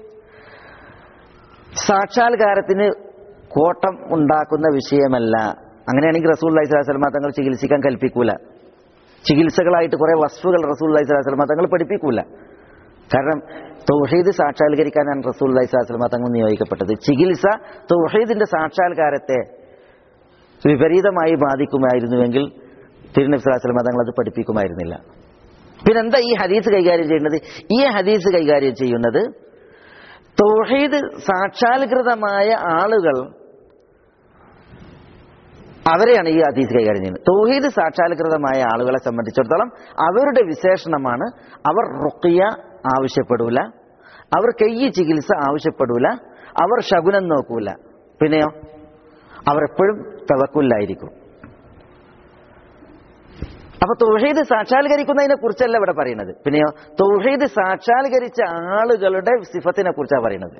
സാക്ഷാത്കാരത്തിന് കോട്ടം ഉണ്ടാക്കുന്ന വിഷയമല്ല അങ്ങനെയാണെങ്കിൽ റസൂൽ അലൈഹി സ്വലാസ്ലമ തങ്ങൾ ചികിത്സിക്കാൻ കൽപ്പിക്കൂല ചികിത്സകളായിട്ട് കുറെ വസ്തുക്കൾ റസൂൽ അലൈഹി സ്വലാസ്ലമ തങ്ങൾ പഠിപ്പിക്കൂല കാരണം തൗഹീദ് സാക്ഷാത്കരിക്കാനാണ് റസൂൽ അലൈഹി സ്വലാസ്ലമ തങ്ങൾ നിയോഗിക്കപ്പെട്ടത് ചികിത്സ തൗഹീദിന്റെ സാക്ഷാത്കാരത്തെ വിപരീതമായി ബാധിക്കുമായിരുന്നുവെങ്കിൽ തിരുനബി സ്വലാസ്ലമ തങ്ങൾ അത് പഠിപ്പിക്കുമായിരുന്നില്ല പിന്നെന്താ ഈ ഹദീസ് കൈകാര്യം ചെയ്യുന്നത് ഈ ഹദീസ് കൈകാര്യം ചെയ്യുന്നത് തൗഹീദ് സാക്ഷാത്കൃതമായ ആളുകൾ അവരെയാണ് ഈ ഹദീസ് കൈകാര്യം ചെയ്യുന്നത് തൗഹീദ് സാക്ഷാത്കൃതമായ ആളുകളെ സംബന്ധിച്ചിടത്തോളം അവരുടെ വിശേഷണമാണ് അവർ റുക്കിയ ആവശ്യപ്പെടൂല അവർ കയ്യ് ചികിത്സ ആവശ്യപ്പെടൂല അവർ ശകുനം നോക്കൂല പിന്നെയോ അവർ എപ്പോഴും തവക്കുല്ലായിരിക്കും അപ്പൊ തൗഹീദ് സാക്ഷാത്കരിക്കുന്നതിനെ കുറിച്ചല്ല ഇവിടെ പറയുന്നത് പിന്നെയോ തൗഹീദ് സാക്ഷാത്കരിച്ച ആളുകളുടെ സിഫത്തിനെ കുറിച്ചാണ് പറയുന്നത്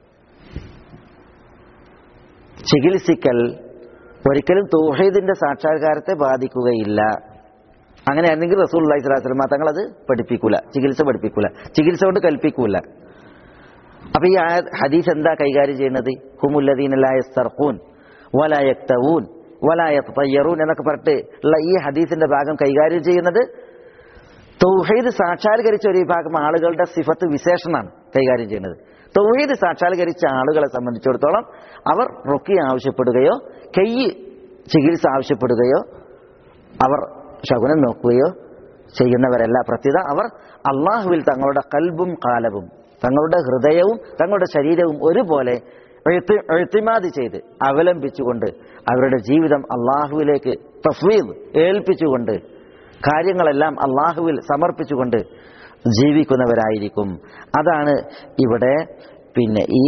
ചികിത്സിക്കൽ ഒരിക്കലും തൗഹീദിന്റെ സാക്ഷാത്കാരത്തെ ബാധിക്കുകയില്ല അങ്ങനെയാണെങ്കിൽ റസൂൽ അള്ളഹി സ്വലാസ്ലമ തങ്ങൾ അത് പഠിപ്പിക്കൂല ചികിത്സ പഠിപ്പിക്കൂല ചികിത്സ കൊണ്ട് കൽപ്പിക്കൂല അപ്പൊ ഈ ഹദീസ് എന്താ കൈകാര്യം ചെയ്യുന്നത് ഹുമുല്ലദീനൂൻ വലായക്തവൂൻ വലായത്തയ്യറൂൻ എന്നൊക്കെ പറഞ്ഞിട്ട് ഉള്ള ഈ ഹദീസിന്റെ ഭാഗം കൈകാര്യം ചെയ്യുന്നത് തൗഹീദ് സാക്ഷാത്കരിച്ച ഒരു വിഭാഗം ആളുകളുടെ സിഫത്ത് വിശേഷണമാണ് കൈകാര്യം ചെയ്യുന്നത് തൗഹീദ് സാക്ഷാത്കരിച്ച ആളുകളെ സംബന്ധിച്ചിടത്തോളം അവർ റുക്കി ആവശ്യപ്പെടുകയോ കെയ്യ് ചികിത്സ ആവശ്യപ്പെടുകയോ അവർ ശകുനം നോക്കുകയോ ചെയ്യുന്നവരല്ല പ്രത്യേകത അവർ അള്ളാഹുവിൽ തങ്ങളുടെ കൽബും കാലവും തങ്ങളുടെ ഹൃദയവും തങ്ങളുടെ ശരീരവും ഒരുപോലെ എഴുത്തിമാതി ചെയ്ത് അവലംബിച്ചുകൊണ്ട് അവരുടെ ജീവിതം അള്ളാഹുവിലേക്ക് തഫ്വീദ് ഏൽപ്പിച്ചുകൊണ്ട് കാര്യങ്ങളെല്ലാം അള്ളാഹുവിൽ സമർപ്പിച്ചുകൊണ്ട് ജീവിക്കുന്നവരായിരിക്കും അതാണ് ഇവിടെ പിന്നെ ഈ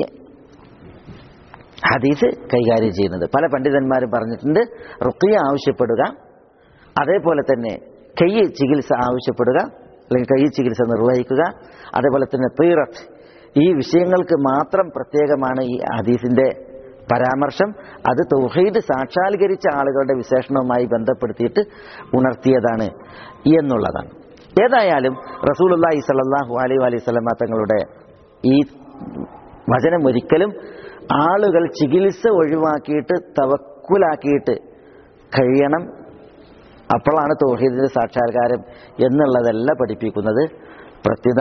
ഹദീസ് കൈകാര്യം ചെയ്യുന്നത് പല പണ്ഡിതന്മാരും പറഞ്ഞിട്ടുണ്ട് റുക്കിയ ആവശ്യപ്പെടുക അതേപോലെ തന്നെ കയ്യ് ചികിത്സ ആവശ്യപ്പെടുക അല്ലെങ്കിൽ കയ്യ് ചികിത്സ നിർവഹിക്കുക അതേപോലെ തന്നെ തീറത്ത് ഈ വിഷയങ്ങൾക്ക് മാത്രം പ്രത്യേകമാണ് ഈ ഹദീസിന്റെ പരാമർശം അത് തൗഹീദ് സാക്ഷാത്കരിച്ച ആളുകളുടെ വിശേഷണവുമായി ബന്ധപ്പെടുത്തിയിട്ട് ഉണർത്തിയതാണ് എന്നുള്ളതാണ് ഏതായാലും റസൂലുല്ലാഹി സല്ലാഹു അലൈഹി അലൈഹി സ്വലമ തങ്ങളുടെ ഈ വചനം ഒരിക്കലും ആളുകൾ ചികിത്സ ഒഴിവാക്കിയിട്ട് തവക്കുലാക്കിയിട്ട് കഴിയണം അപ്പോഴാണ് തൗഹീദിന്റെ സാക്ഷാത്കാരം എന്നുള്ളതല്ല പഠിപ്പിക്കുന്നത് പ്രത്യുത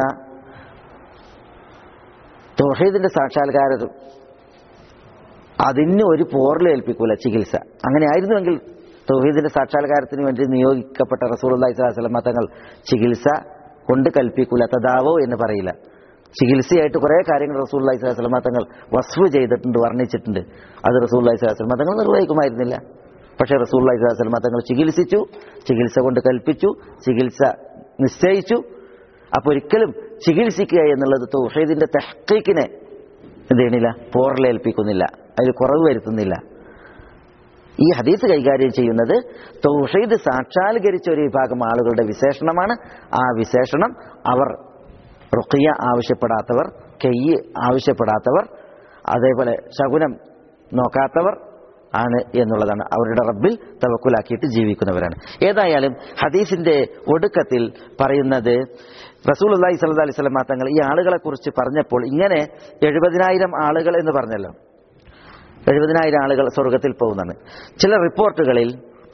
തൗഹീദിന്റെ സാക്ഷാത്കാരം അതിന് ഒരു പോറലേൽപ്പിക്കൂല ചികിത്സ അങ്ങനെ ആയിരുന്നുവെങ്കിൽ തൗഹീദിന്റെ സാക്ഷാത്കാരത്തിന് വേണ്ടി നിയോഗിക്കപ്പെട്ട റസൂൽ അള്ളഹി സ്വലാസ്ലമ തങ്ങൾ ചികിത്സ കൊണ്ട് കൽപ്പിക്കൂല തദാവോ എന്ന് പറയില്ല ചികിത്സയായിട്ട് കുറേ കാര്യങ്ങൾ റസൂൽ അള്ളഹി സ്വലാസ്ലമ തങ്ങൾ വസ്ഫ് ചെയ്തിട്ടുണ്ട് വർണ്ണിച്ചിട്ടുണ്ട് അത് റസൂൽ അള്ളഹി സ്വലാസ്ലമ തങ്ങൾ നിർവഹിക്കുമായിരുന്നില്ല പക്ഷേ റസൂൽ അലൈഹിസ്ലാം തങ്ങൾ ചികിത്സിച്ചു ചികിത്സ കൊണ്ട് കൽപ്പിച്ചു ചികിത്സ നിശ്ചയിച്ചു അപ്പോൾ ഒരിക്കലും ചികിത്സിക്കുക എന്നുള്ളത് തൗഹീദിന്റെ തെഹ്ക്കീക്കിനെ എന്ത് ചെയ്യണില്ല പോറലേൽപ്പിക്കുന്നില്ല അതിൽ കുറവ് വരുത്തുന്നില്ല ഈ ഹദീസ് കൈകാര്യം ചെയ്യുന്നത് തൗഹീദ് സാക്ഷാത്കരിച്ച ഒരു വിഭാഗം ആളുകളുടെ വിശേഷണമാണ് ആ വിശേഷണം അവർ റുഖിയ ആവശ്യപ്പെടാത്തവർ കെയ്യ് ആവശ്യപ്പെടാത്തവർ അതേപോലെ ശകുനം നോക്കാത്തവർ ആണ് എന്നുള്ളതാണ് അവരുടെ റബ്ബിൽ തവക്കുലാക്കിയിട്ട് ജീവിക്കുന്നവരാണ് ഏതായാലും ഹദീസിന്റെ ഒടുക്കത്തിൽ പറയുന്നത് റസൂൽ അള്ളാഹി സല്ലാ അലൈഹി സ്വലം തങ്ങൾ ഈ ആളുകളെ കുറിച്ച് പറഞ്ഞപ്പോൾ ഇങ്ങനെ എഴുപതിനായിരം ആളുകൾ എന്ന് പറഞ്ഞല്ലോ എഴുപതിനായിരം ആളുകൾ സ്വർഗത്തിൽ പോകുന്നതാണ് ചില റിപ്പോർട്ടുകളിൽ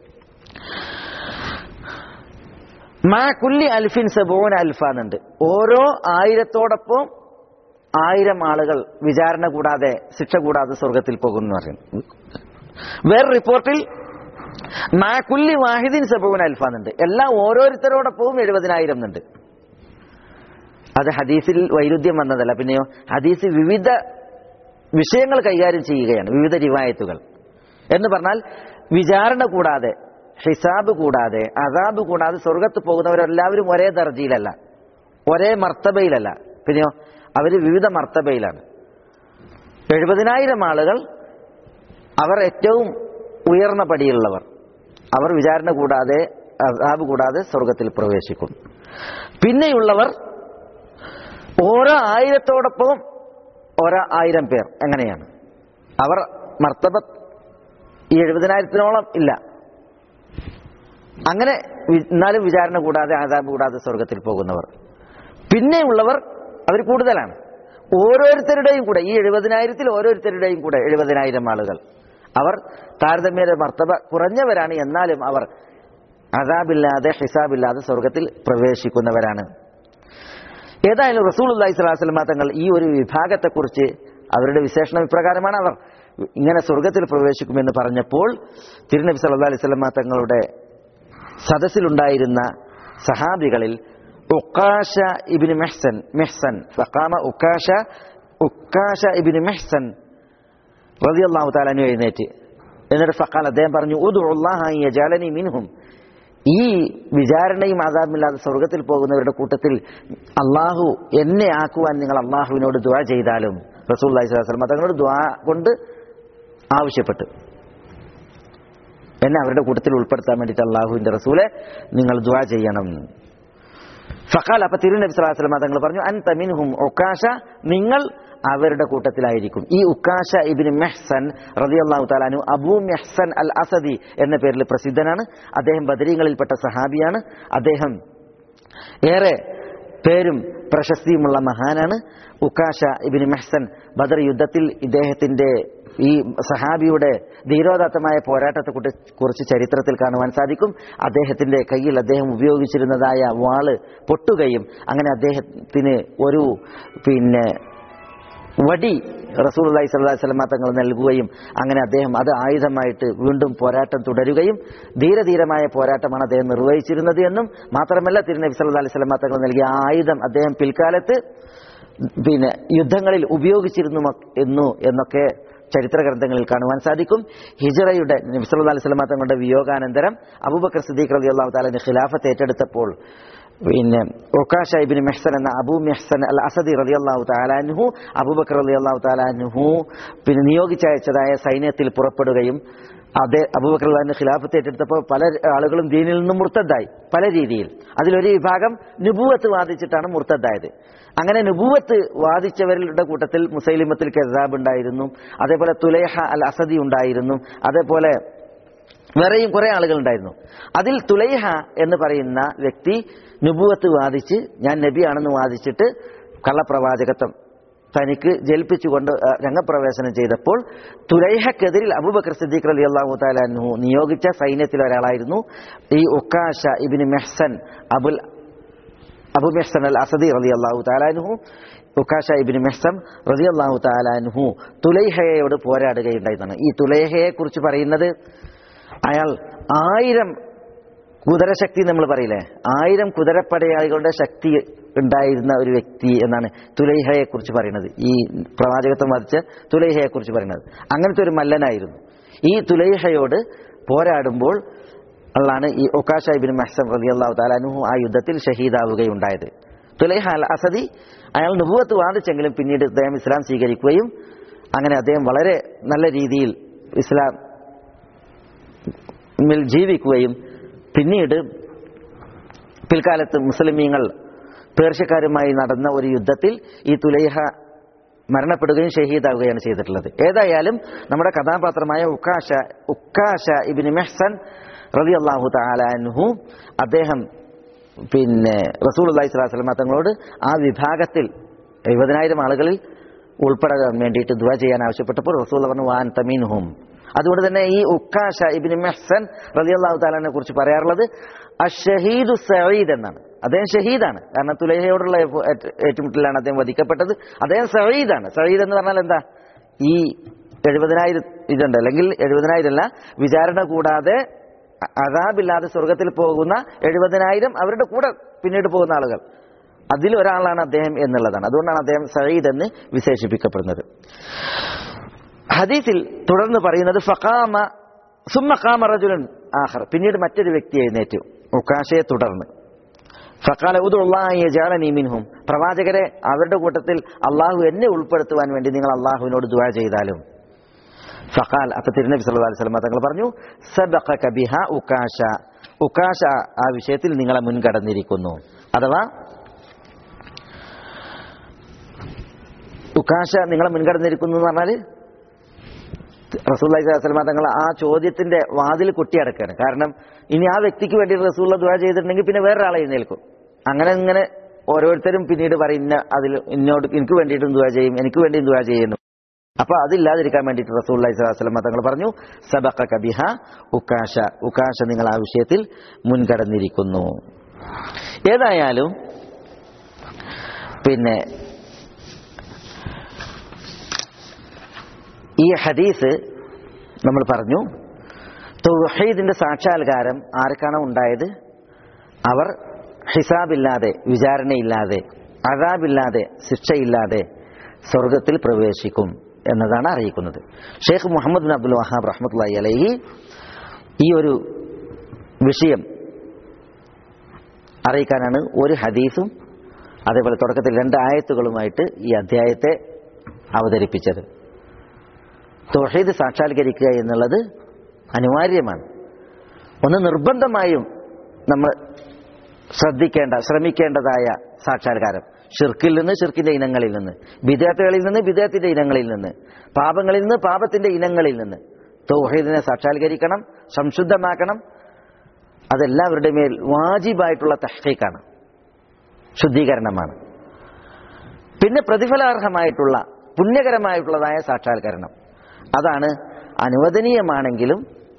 മാ കുല്ലി അൽഫിൻ സബൂൻ അൽഫാന്നുണ്ട് ഓരോ ആയിരത്തോടൊപ്പം ആയിരം ആളുകൾ വിചാരണ കൂടാതെ ശിക്ഷ കൂടാതെ സ്വർഗത്തിൽ പോകുന്നു എന്ന് പറയുന്നു വേറെ റിപ്പോർട്ടിൽ മാ കുല്ലി വാഹിദിൻ സബൂൻ അൽഫാന്നുണ്ട് എല്ലാം ഓരോരുത്തരോടൊപ്പവും എഴുപതിനായിരം എന്നുണ്ട് അത് ഹദീസിൽ വൈരുദ്ധ്യം വന്നതല്ല പിന്നെയോ ഹദീസ് വിവിധ വിഷയങ്ങൾ കൈകാര്യം ചെയ്യുകയാണ് വിവിധ റിവായത്തുകൾ എന്ന് പറഞ്ഞാൽ വിചാരണ കൂടാതെ ഹിസാബ് കൂടാതെ അസാബ് കൂടാതെ സ്വർഗത്ത് പോകുന്നവരെല്ലാവരും ഒരേ ദർജയിലല്ല ഒരേ മർത്തബയിലല്ല പിന്നെയോ അവർ വിവിധ മർത്തബയിലാണ് എഴുപതിനായിരം ആളുകൾ അവർ ഏറ്റവും ഉയർന്ന പടിയിലുള്ളവർ അവർ വിചാരണ കൂടാതെ അസാബ് കൂടാതെ സ്വർഗത്തിൽ പ്രവേശിക്കും പിന്നെയുള്ളവർ ഓരോ ആയിരത്തോടൊപ്പം ഓരോ ആയിരം പേർ എങ്ങനെയാണ് അവർ മർത്തബ ഈ എഴുപതിനായിരത്തിനോളം ഇല്ല അങ്ങനെ വി- എന്നാലും വിചാരണ കൂടാതെ ആദാബ് കൂടാതെ സ്വർഗത്തിൽ പോകുന്നവർ പിന്നെയുള്ളവർ അവർ കൂടുതലാണ് ഓരോരുത്തരുടെയും കൂടെ ഈ എഴുപതിനായിരത്തിൽ ഓരോരുത്തരുടെയും കൂടെ എഴുപതിനായിരം ആളുകൾ അവർ താരതമ്യേന മർത്തബ കുറഞ്ഞവരാണ് എന്നാലും അവർ അതാബില്ലാതെ ഹിസാബില്ലാതെ സ്വർഗത്തിൽ പ്രവേശിക്കുന്നവരാണ് ഏതായാലും റസൂൽ അള്ളഹി സ്വലാസ്ലമ തങ്ങൾ ഈ ഒരു വിഭാഗത്തെക്കുറിച്ച് അവരുടെ വിശേഷണം ഇപ്രകാരമാണ് അവർ ഇങ്ങനെ സ്വർഗത്തിൽ പ്രവേശിക്കുമെന്ന് പറഞ്ഞപ്പോൾ തിരുനബി സല്ലാ അലൈഹി സ്വലമ തങ്ങളുടെ സദസ്സിലുണ്ടായിരുന്ന സഹാബികളിൽ ഉക്കാശ ഇബിന് മെഹ്സൻ മെഹ്സൻ ഫഖാമ ഉക്കാശ ഉക്കാശ ഇബിന് മെഹ്സൻ റളിയല്ലാഹു തആല അൻഹു എഴുന്നേറ്റ് എന്നിട്ട് ഫഖാൽ അദ്ദേഹം പറഞ്ഞു ഉദ്ഉല്ലാഹ അൻ യജാലനി മിൻഹും ഈ വിചാരണയും ആദാബില്ലാതെ സ്വർഗത്തിൽ പോകുന്നവരുടെ കൂട്ടത്തിൽ അള്ളാഹു എന്നെ ആക്കുവാൻ നിങ്ങൾ അള്ളാഹുവിനോട് ദുആ ചെയ്താലും റസൂൽ അലൈഹി സ്വലം തങ്ങളോട് ദുആ കൊണ്ട് ആവശ്യപ്പെട്ടു എന്നെ അവരുടെ കൂട്ടത്തിൽ ഉൾപ്പെടുത്താൻ വേണ്ടിയിട്ട് അള്ളാഹുവിന്റെ റസൂലെ നിങ്ങൾ ദുആ ചെയ്യണം ഫഖാൽ അപ്പൊ തിരുനബി സ്വല്ലല്ലാഹു അലൈഹി വസല്ലം തങ്ങൾ പറഞ്ഞു അൻത മിൻഹും ഉക്കാശ നിങ്ങൾ അവരുടെ കൂട്ടത്തിലായിരിക്കും ഈ ഉക്കാശ ഇബിന് മെഹ്സൻ റളിയല്ലാഹു തആലാനു അബൂ മെഹ്സൻ അൽ അസദി എന്ന പേരിൽ പ്രസിദ്ധനാണ് അദ്ദേഹം ബദരീങ്ങളിൽപ്പെട്ട സഹാബിയാണ് അദ്ദേഹം ഏറെ പേരും പ്രശസ്തിയുമുള്ള മഹാനാണ് ഉക്കാശ ഇബിന് മെഹ്സൻ ബദർ യുദ്ധത്തിൽ ഇദ്ദേഹത്തിന്റെ ഈ സഹാബിയുടെ ധീരോദാത്തമായ പോരാട്ടത്തെ കുട്ടി- കുറിച്ച് ചരിത്രത്തിൽ കാണുവാൻ സാധിക്കും അദ്ദേഹത്തിന്റെ കയ്യിൽ അദ്ദേഹം ഉപയോഗിച്ചിരുന്നതായ വാള് പൊട്ടുകയും അങ്ങനെ അദ്ദേഹത്തിന് ഒരു പിന്നെ വടി റസൂൽ അലൈഹി സ്വല്ലല്ലാഹി വസല്ലമ തങ്ങൾ നൽകുകയും അങ്ങനെ അദ്ദേഹം അത് ആയുധമായിട്ട് വീണ്ടും പോരാട്ടം തുടരുകയും ധീരധീരമായ പോരാട്ടമാണ് അദ്ദേഹം നിർവഹിച്ചിരുന്നത് എന്നും മാത്രമല്ല തിരുനബി സല്ലല്ലാഹി അലൈഹി വസല്ലമ തങ്ങൾ നൽകിയ ആ ആയുധം അദ്ദേഹം പിൽക്കാലത്ത് പിന്നെ യുദ്ധങ്ങളിൽ ഉപയോഗിച്ചിരുന്നു മ- എന്നു എന്നൊക്കെ ചരിത്ര ഗ്രന്ഥങ്ങളിൽ കാണുവാൻ സാധിക്കും ഹിജറയുടെ നബി സല്ലല്ലാഹി അലൈഹി വസല്ലമ തങ്ങളുടെ വിയോഗാനന്തരം അബൂബക്കർ സിദ്ദീഖ് റളിയല്ലാഹു തആല ഖിലാഫത്ത് ഏറ്റെടുത്തപ്പോൾ പിന്നെ ഒക്കാഷ ഇബിന് മെഹ്സൻ എന്ന അബൂ മെഹ്സൻ അൽ അസദി റളിയല്ലാഹു തആലാൻഹു അബൂബക്കർ റളിയല്ലാഹു തആലാൻഹു പിന്നെ നിയോഗിച്ചയച്ചതായ സൈന്യത്തിൽ പുറപ്പെടുകയും അതേ അബൂബക്കർ അള്ളാഹിന്റെ ഖിലാഫത്ത് ഏറ്റെടുത്തപ്പോൾ പല ആളുകളും ദീനിൽ നിന്നും മുർത്തദ്ദായി പല രീതിയിൽ അതിലൊരു വിഭാഗം നുബൂവത്ത് വാദിച്ചിട്ടാണ് മുർത്തദ്ദായത് അങ്ങനെ നുബൂവത്ത് വാദിച്ചവരുടെ കൂട്ടത്തിൽ മുസൈലിമത്തിൽ കെസാബ് ഉണ്ടായിരുന്നു അതേപോലെ തുലേഹ അൽ അസദി ഉണ്ടായിരുന്നു അതേപോലെ വേറെയും കുറെ ആളുകൾ ഉണ്ടായിരുന്നു അതിൽ തുലൈഹ എന്ന് പറയുന്ന വ്യക്തി നുബുവത്ത് വാദിച്ച് ഞാൻ നബിയാണെന്ന് വാദിച്ചിട്ട് കള്ളപ്രവാചകത്വം തനിക്ക് ജൽപ്പിച്ചുകൊണ്ട് ആ, രംഗപ്രവേശനം ചെയ്തപ്പോൾ തുലൈഹക്കെതിരിൽ അബൂബക്കർ സിദ്ദീഖ് അലി അള്ളാഹു താലാൻഹു നിയോഗിച്ച സൈന്യത്തിൽ ഒരാളായിരുന്നു ഈ ഉക്കാശ ഇബിന് മെഹ്സൻ അബുൽ അബു മെഹ്സൻ അൽ അസദി റലി അള്ളാഹു താലാൻഹു ഉക്കാശ ഇബിന് മെഹ്സം റലി അള്ളാഹു താലാൻഹു തുലൈഹയോട് പോരാടുകയുണ്ടായതാണ് ഈ തുലൈഹയെ കുറിച്ച് പറയുന്നത് അയാൾ ആയിരം കുതിരശക്തി നമ്മൾ പറയില്ലേ ആയിരം കുതിരപ്പടയാളികളുടെ ശക്തി ഉണ്ടായിരുന്ന ഒരു വ്യക്തി എന്നാണ് തുലൈഹയെ കുറിച്ച് പറയുന്നത് ഈ പ്രവാചകത്വം വധിച്ച തുലൈഹയെ കുറിച്ച് പറയുന്നത് അങ്ങനത്തെ ഒരു മല്ലനായിരുന്നു ഈ തുലൈഹയോട് പോരാടുമ്പോൾ അള്ളാണ് ഈ ഒക്കാഷ ഇബിൻ മെഹ്സൻ റലി അള്ളാഹു താലാനുഹു ആ യുദ്ധത്തിൽ ഷഹീദാവുകയുണ്ടായത് തുലൈഹ അൽ അസദി അയാൾ നുബുവത്ത് വാദിച്ചെങ്കിലും പിന്നീട് അദ്ദേഹം ഇസ്ലാം സ്വീകരിക്കുകയും അങ്ങനെ അദ്ദേഹം വളരെ നല്ല രീതിയിൽ ഇസ്ലാം മിൽ ജീവിക്കുകയും പിന്നീട് പിൽക്കാലത്ത് മുസ്ലിമീങ്ങൾ പേർഷ്യക്കാരുമായി നടന്ന ഒരു യുദ്ധത്തിൽ ഈ തുലൈഹ മരണപ്പെടുകയും ഷഹീദാവുകയാണ് ചെയ്തിട്ടുള്ളത് ഏതായാലും നമ്മുടെ കഥാപാത്രമായ ഉക്കാശ ഉക്കാശ ഇബിൻ മെഹ്സൻ റതി അള്ളാഹു താലാൻഹു അദ്ദേഹം പിന്നെ റസൂൽ അള്ളഹി സ്വലാസ്ലമ തങ്ങളോട് ആ വിഭാഗത്തിൽ എഴുപതിനായിരം ആളുകളിൽ ഉൾപ്പെടാൻ വേണ്ടിയിട്ട് ദുവ ചെയ്യാൻ ആവശ്യപ്പെട്ടപ്പോൾ റസൂൽ പറഞ്ഞു വാൻ തമീൻഹും അതുകൊണ്ട് തന്നെ ഈ ഉക്കാശ ഇബിൻ മെഹ്സൻ റതി അള്ളാഹു താലാനെ കുറിച്ച് പറയാറുള്ളത് അഷഹീദു സഈദ് എന്നാണ് അദ്ദേഹം ഷഹീദാണ് കാരണം തുലഹയോടുള്ള ഏറ്റുമുട്ടലാണ് അദ്ദേഹം വധിക്കപ്പെട്ടത് അദ്ദേഹം സഈദാണ് സഈദ് എന്ന് പറഞ്ഞാൽ എന്താ ഈ എഴുപതിനായിരം ഇതുണ്ട് അല്ലെങ്കിൽ എഴുപതിനായിരം അല്ല വിചാരണ കൂടാതെ അതാബില്ലാതെ സ്വർഗത്തിൽ പോകുന്ന എഴുപതിനായിരം അവരുടെ കൂടെ പിന്നീട് പോകുന്ന ആളുകൾ അതിൽ ഒരാളാണ് അദ്ദേഹം എന്നുള്ളതാണ് അതുകൊണ്ടാണ് അദ്ദേഹം സയ്യിദ് എന്ന് വിശേഷിപ്പിക്കപ്പെടുന്നത് ഹദീസിൽ തുടർന്ന് പറയുന്നത് ഫഖാമ സുമ്മഖാമ റജുലൻ ആഹർ പിന്നീട് മറ്റൊരു വ്യക്തി എഴുന്നേറ്റു ഉക്കാശയെ തുടർന്ന് ഫക്കാല ഉദുള്ളാഹി മിൻഹും പ്രവാചകരെ അവരുടെ കൂട്ടത്തിൽ അള്ളാഹു എന്നെ ഉൾപ്പെടുത്തുവാൻ വേണ്ടി നിങ്ങൾ അള്ളാഹുവിനോട് ദുആ ചെയ്താലും ഫഖാൽ അപ്പൊ തിരുനബി സല്ലല്ലാഹു അലൈഹി വസല്ലം തങ്ങൾ പറഞ്ഞു സബഖക ബിഹ ഉക്കാശ ഉക്കാശ ആ വിഷയത്തിൽ നിങ്ങളെ മുൻകടന്നിരിക്കുന്നു അഥവാ ഉക്കാശ നിങ്ങളെ മുൻകടന്നിരിക്കുന്നു എന്ന് പറഞ്ഞാൽ റസൂല്ലി സ്വലമ തങ്ങൾ ആ ചോദ്യത്തിന്റെ വാതിൽ കൊട്ടിയടക്കാണ് കാരണം ഇനി ആ വ്യക്തിക്ക് വേണ്ടി റസൂള്ള ദുആ ചെയ്തിട്ടുണ്ടെങ്കിൽ പിന്നെ വേറൊരാളെ എഴുന്നേൽക്കും അങ്ങനെ ഇങ്ങനെ ഓരോരുത്തരും പിന്നീട് പറയും ഇന്ന അതിൽ ഇന്നോട് എനിക്ക് വേണ്ടിയിട്ടും ദുആ ചെയ്യും എനിക്ക് വേണ്ടിയും ദുആ ചെയ്യുന്നു അപ്പൊ അതില്ലാതിരിക്കാൻ വേണ്ടിയിട്ട് റസൂല്ലി സ്വലമ തങ്ങൾ പറഞ്ഞു സബക്ക കബിഹ ഉക്കാശ ഉക്കാശ നിങ്ങൾ ആ വിഷയത്തിൽ മുൻകടന്നിരിക്കുന്നു ഏതായാലും പിന്നെ ഈ ഹദീസ് നമ്മൾ പറഞ്ഞു തൗഹീദിന്റെ സാക്ഷാത്കാരം ആർക്കാണോ ഉണ്ടായത് അവർ ഹിസാബില്ലാതെ വിചാരണയില്ലാതെ അതാബില്ലാതെ ശിക്ഷയില്ലാതെ സ്വർഗത്തിൽ പ്രവേശിക്കും എന്നതാണ് അറിയിക്കുന്നത് Sheikh Muhammad bin Abdul Wahab റഹ്മത്തുള്ളി അലൈഹി ഈ ഒരു വിഷയം അറിയിക്കാനാണ് ഒരു ഹദീസും അതേപോലെ തുടക്കത്തിൽ രണ്ട് ആയത്തുകളുമായിട്ട് ഈ അധ്യായത്തെ അവതരിപ്പിച്ചത് തൊഹീദ് സാക്ഷാത്കരിക്കുക എന്നുള്ളത് അനിവാര്യമാണ് ഒന്ന് നിർബന്ധമായും നമ്മൾ ശ്രദ്ധിക്കേണ്ട ശ്രമിക്കേണ്ടതായ സാക്ഷാത്കാരം ഷിർക്കിൽ നിന്ന് ഷിർക്കിന്റെ ഇനങ്ങളിൽ നിന്ന് വിദേഹത്തുകളിൽ നിന്ന് വിദേഹത്തിന്റെ ഇനങ്ങളിൽ നിന്ന് പാപങ്ങളിൽ നിന്ന് പാപത്തിന്റെ ഇനങ്ങളിൽ നിന്ന് തൗഹീദിനെ സാക്ഷാത്കരിക്കണം സംശുദ്ധമാക്കണം അതെല്ലാവരുടെ മേൽ വാജിബായിട്ടുള്ള തഹ്ഖീഖാണ് ശുദ്ധീകരണമാണ് പിന്നെ പ്രതിഫലാർഹമായിട്ടുള്ള പുണ്യകരമായിട്ടുള്ളതായ സാക്ഷാത്കരണം അതാണ് അനുവദനീയമാണെങ്കിലും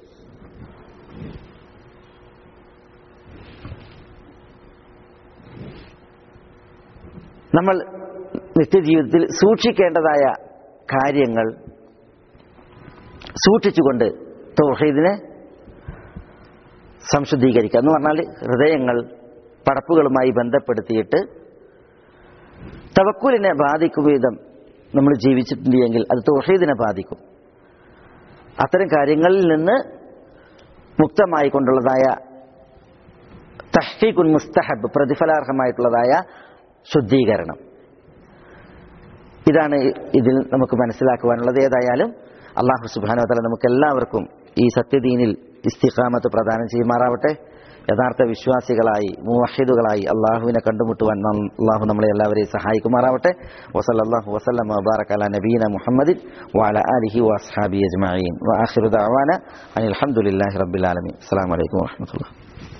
നമ്മൾ നിത്യജീവിതത്തിൽ സൂക്ഷിക്കേണ്ടതായ കാര്യങ്ങൾ സൂക്ഷിച്ചുകൊണ്ട് തൗഹീദിനെ സംശുദ്ധീകരിക്കുക എന്ന് പറഞ്ഞാൽ ഹൃദയങ്ങൾ പടപ്പുകളുമായി ബന്ധപ്പെടുത്തിയിട്ട് തവക്കുലിനെ ബാധിക്കും വിധം നമ്മൾ ജീവിച്ചിട്ടുണ്ടെങ്കിൽ അത് തൗഹീദിനെ ബാധിക്കും അത്തരം കാര്യങ്ങളിൽ നിന്ന് മുക്തമായി കൊണ്ടുള്ളതായ തഹ്ഫീഖുൻ മുസ്തഹബ് പ്രതിഫലാർഹമായിട്ടുള്ളതായ ശുദ്ധീകരണം ഇതാണ് ഇതിൽ നമുക്ക് മനസ്സിലാക്കുവാനുള്ളത് ഏതായാലും അള്ളാഹു സുബാനോത്തല നമുക്ക് എല്ലാവർക്കും ഈ സത്യദീനിൽ ഇസ്തിഖാമത്ത് പ്രദാനം ചെയ്യുമാറാവട്ടെ യഥാർത്ഥ വിശ്വാസികളായി മുവഹിദുകളായി അള്ളാഹുവിനെ കണ്ടുമുട്ടുവാൻ നം- അള്ളാഹു നമ്മളെ എല്ലാവരെയും സഹായിക്കുമാറാവട്ടെ വസല്ലാഹു വസ്ലം വബാറക് അല നബീന മുഹമ്മദിൻ വാല അലിഹി വസ്ഹാബി അജ്മഈൻ വആഖിറു ദഅവാന അനിൽ ഹംദുലില്ലാഹി റബ്ബിൽ ആലമീൻ അസ്സലാമു അലൈക്കും വറഹ്മത്തുള്ളാഹി